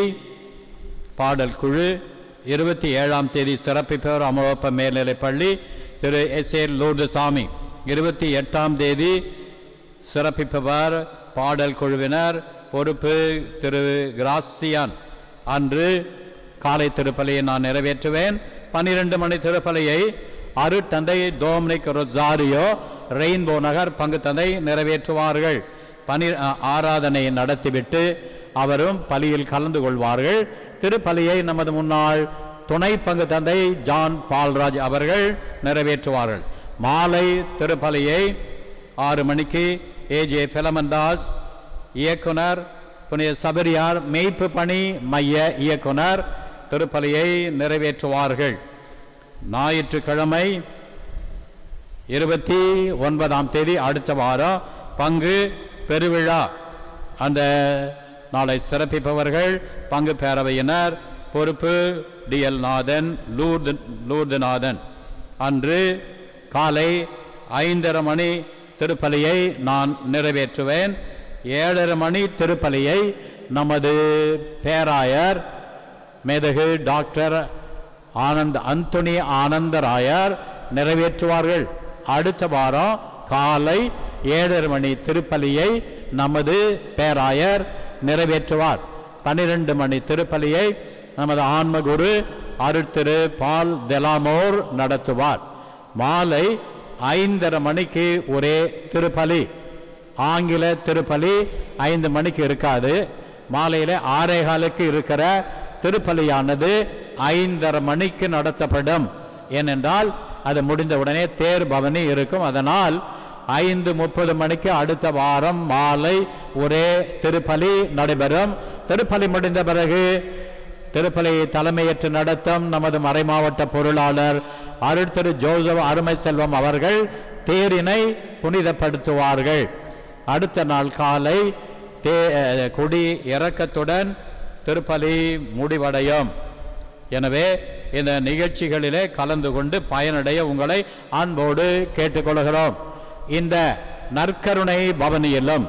பாடல் குழு இருபத்தி ஏழாம் தேதி சிறப்பிப்பவர் அமலோப்ப மேல்நிலைப் பள்ளி திரு எஸ் ஏ லோதுசாமி இருபத்தி எட்டாம் தேதி சிறப்பிப்பவர் பாடல் குழுவினர் பொறுப்பு திரு கிராசியான் அன்று காலை திருப்பலியை நான் நிறைவேற்றுவேன் பன்னிரண்டு மணி திருப்பலியை அருட்தந்தை டோம்னிக் ரொசாரியோ ரெயின்போ நகர் பங்கு தந்தை நிறைவேற்றுவார்கள் பனி அ- ஆராதனை நடத்திவிட்டு அவரும் பலியில் கலந்து கொள்வார்கள் திருப்பலியை நமது முன்னாள் துணை பங்கு தந்தை ஜான் பால்ராஜ் அவர்கள் நிறைவேற்றுவார்கள் மாலை திருப்பலியை ஆறு மணிக்கு ஏஜே பிலமந்தாஸ் இயக்குனர் புனித சபரியார் மெய்ப்பு பணி மைய இயக்குனர் திருப்பலியை நிறைவேற்றுவார்கள் ஞாயிற்றுக்கிழமை இருபத்தி ஒன்பதாம் தேதி அடுத்த வாரம் பங்கு பெருவிழா அந்த நாளை சிறப்பிப்பவர்கள் பங்கு பேரவையினர் பொறுப்பு டிஎல் நாதன் லூர்து லூர்துநாதன் அன்று காலை ஐந்தரை மணி திருப்பலியை நான் நிறைவேற்றுவேன் ஏழரை மணி திருப்பலியை நமது பேராயர் மேதகு டாக்டர் ஆனந்த் அந்தோனி ஆனந்தராயர் நிறைவேற்றுவார்கள் அடுத்த வாரம் காலை ஏழரை மணி திருப்பலியை நமது பேராயர் நிறைவேற்றுவார் பன்னிரண்டு மணி திருப்பலியை நமது ஆன்மகுரு அருட்திரு பால் தெலாமோர் நடத்துவார் மாலை ஐந்தரை மணிக்கு ஒரே திருப்பலி ஆங்கில திருப்பலி ஐந்து மணிக்கு இருக்காது மாலையில் ஆறே காலுக்கு இருக்கிற திருப்பலியானது ஐந்தரை மணிக்கு நடத்தப்படும் ஏனென்றால் அது முடிந்தவுடனே தேர் பவனி இருக்கும் அதனால் ஐந்து முப்பது மணிக்கு அடுத்த வாரம் மாலை ஒரே திருப்பலி நடைபெறும் திருப்பலி முடிந்த பிறகு திருப்பலி தலைமையேற்று நடத்தும் நமது மறைமாவட்ட பொருளாளர் அருள் திரு ஜோசப் அருமை செல்வம் அவர்கள் தேரினை புனிதப்படுத்துவார்கள் அடுத்த நாள் காலை தே அஹ், கொடி இறக்கத்துடன் திருப்பலி முடிவடையும் எனவே இந்த நிகழ்ச்சிகளிலே கலந்து கொண்டு பயனடைய உங்களை அன்போடு கேட்டுக்கொள்கிறோம் இந்த நற்கருணை பவனியிலும்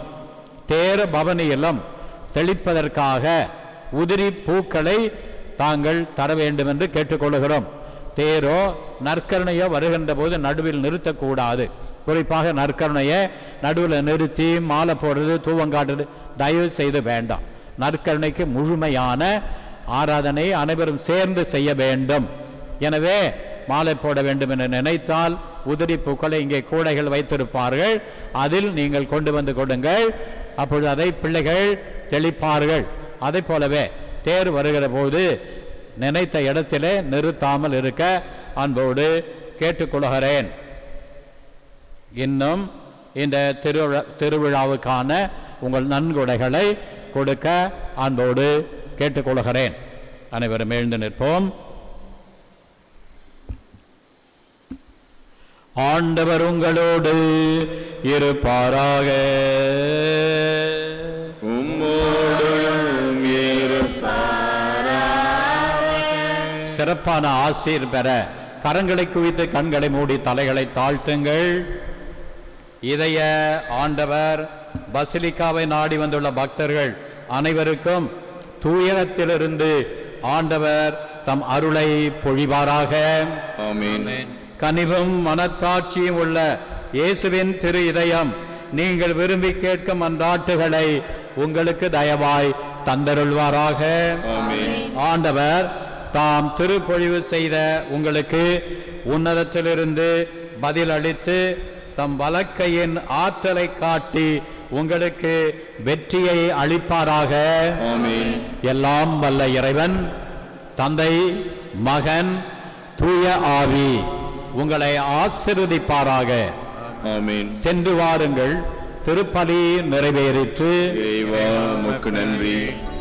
தேர பவனியிலும் தெளிப்பதற்காக உதிரி பூக்களை தாங்கள் தர வேண்டும் என்று கேட்டுக்கொள்கிறோம் தேரோ நற்கருணையோ வருகின்ற போது நடுவில் நிறுத்தக்கூடாது குறிப்பாக நற்கருணையை நடுவில் நிறுத்தி மாலை போடுறது தூவங்காட்டுறது தயவு செய்து வேண்டாம் நற்கருணைக்கு முழுமையான ஆராதனை அனைவரும் சேர்ந்து செய்ய வேண்டும் எனவே மாலை போட வேண்டும் என்று நினைத்தால் உதிரி பூக்களை இங்கே கூடைகள் வைத்திருப்பார்கள் அதில் நீங்கள் கொண்டு வந்து கொடுங்கள் அப்பொழுது அதை பிள்ளைகள் தெளிப்பார்கள் அதை போலவே தேர் வருகிற போது நினைத்த இடத்திலே நிறுத்தாமல் இருக்க அன்போடு கேட்டுக்கொள்கிறேன் இன்னும் இந்த திருவிழா திருவிழாவுக்கான உங்கள் நன்கொடைகளை கொடுக்க அன்போடு கேட்டுக்கொள்கிறேன் அனைவரும் எழுந்து நிற்போம் ஆண்டவர் உங்களோடு இருப்பாராக உம்மோடும் சிறப்பான ஆசீர் பெற கரங்களை குவித்து கண்களை மூடி தலைகளை தாழ்த்துங்கள் இதய ஆண்டவர் பசிலிக்காவை நாடி வந்துள்ள பக்தர்கள் அனைவருக்கும் தூயகத்திலிருந்து ஆண்டவர் தம் அருளை பொழிவாராக ஆமென் கனிவும் மனத்தாட்சியும் உள்ள இயேசுவின் திரு இதயம் நீங்கள் விரும்பி கேட்கும் அந்நாட்டுகளை உங்களுக்கு தயவாய் தந்தருள்வாராக ஆண்டவர் தாம் திருப்பொழிவு செய்த உங்களுக்கு உன்னதத்திலிருந்து பதில் அளித்து தம் வலக்கையின் ஆற்றலை காட்டி உங்களுக்கு வெற்றியை அளிப்பாராக எல்லாம் வல்ல இறைவன் தந்தை மகன் தூய ஆவி உங்களை ஆசிர்வதிப்பாராக ஆமென் சென்று வாருங்கள் திருப்பலி நிறைவேறிற்று இறைவா உமக்கு நன்றி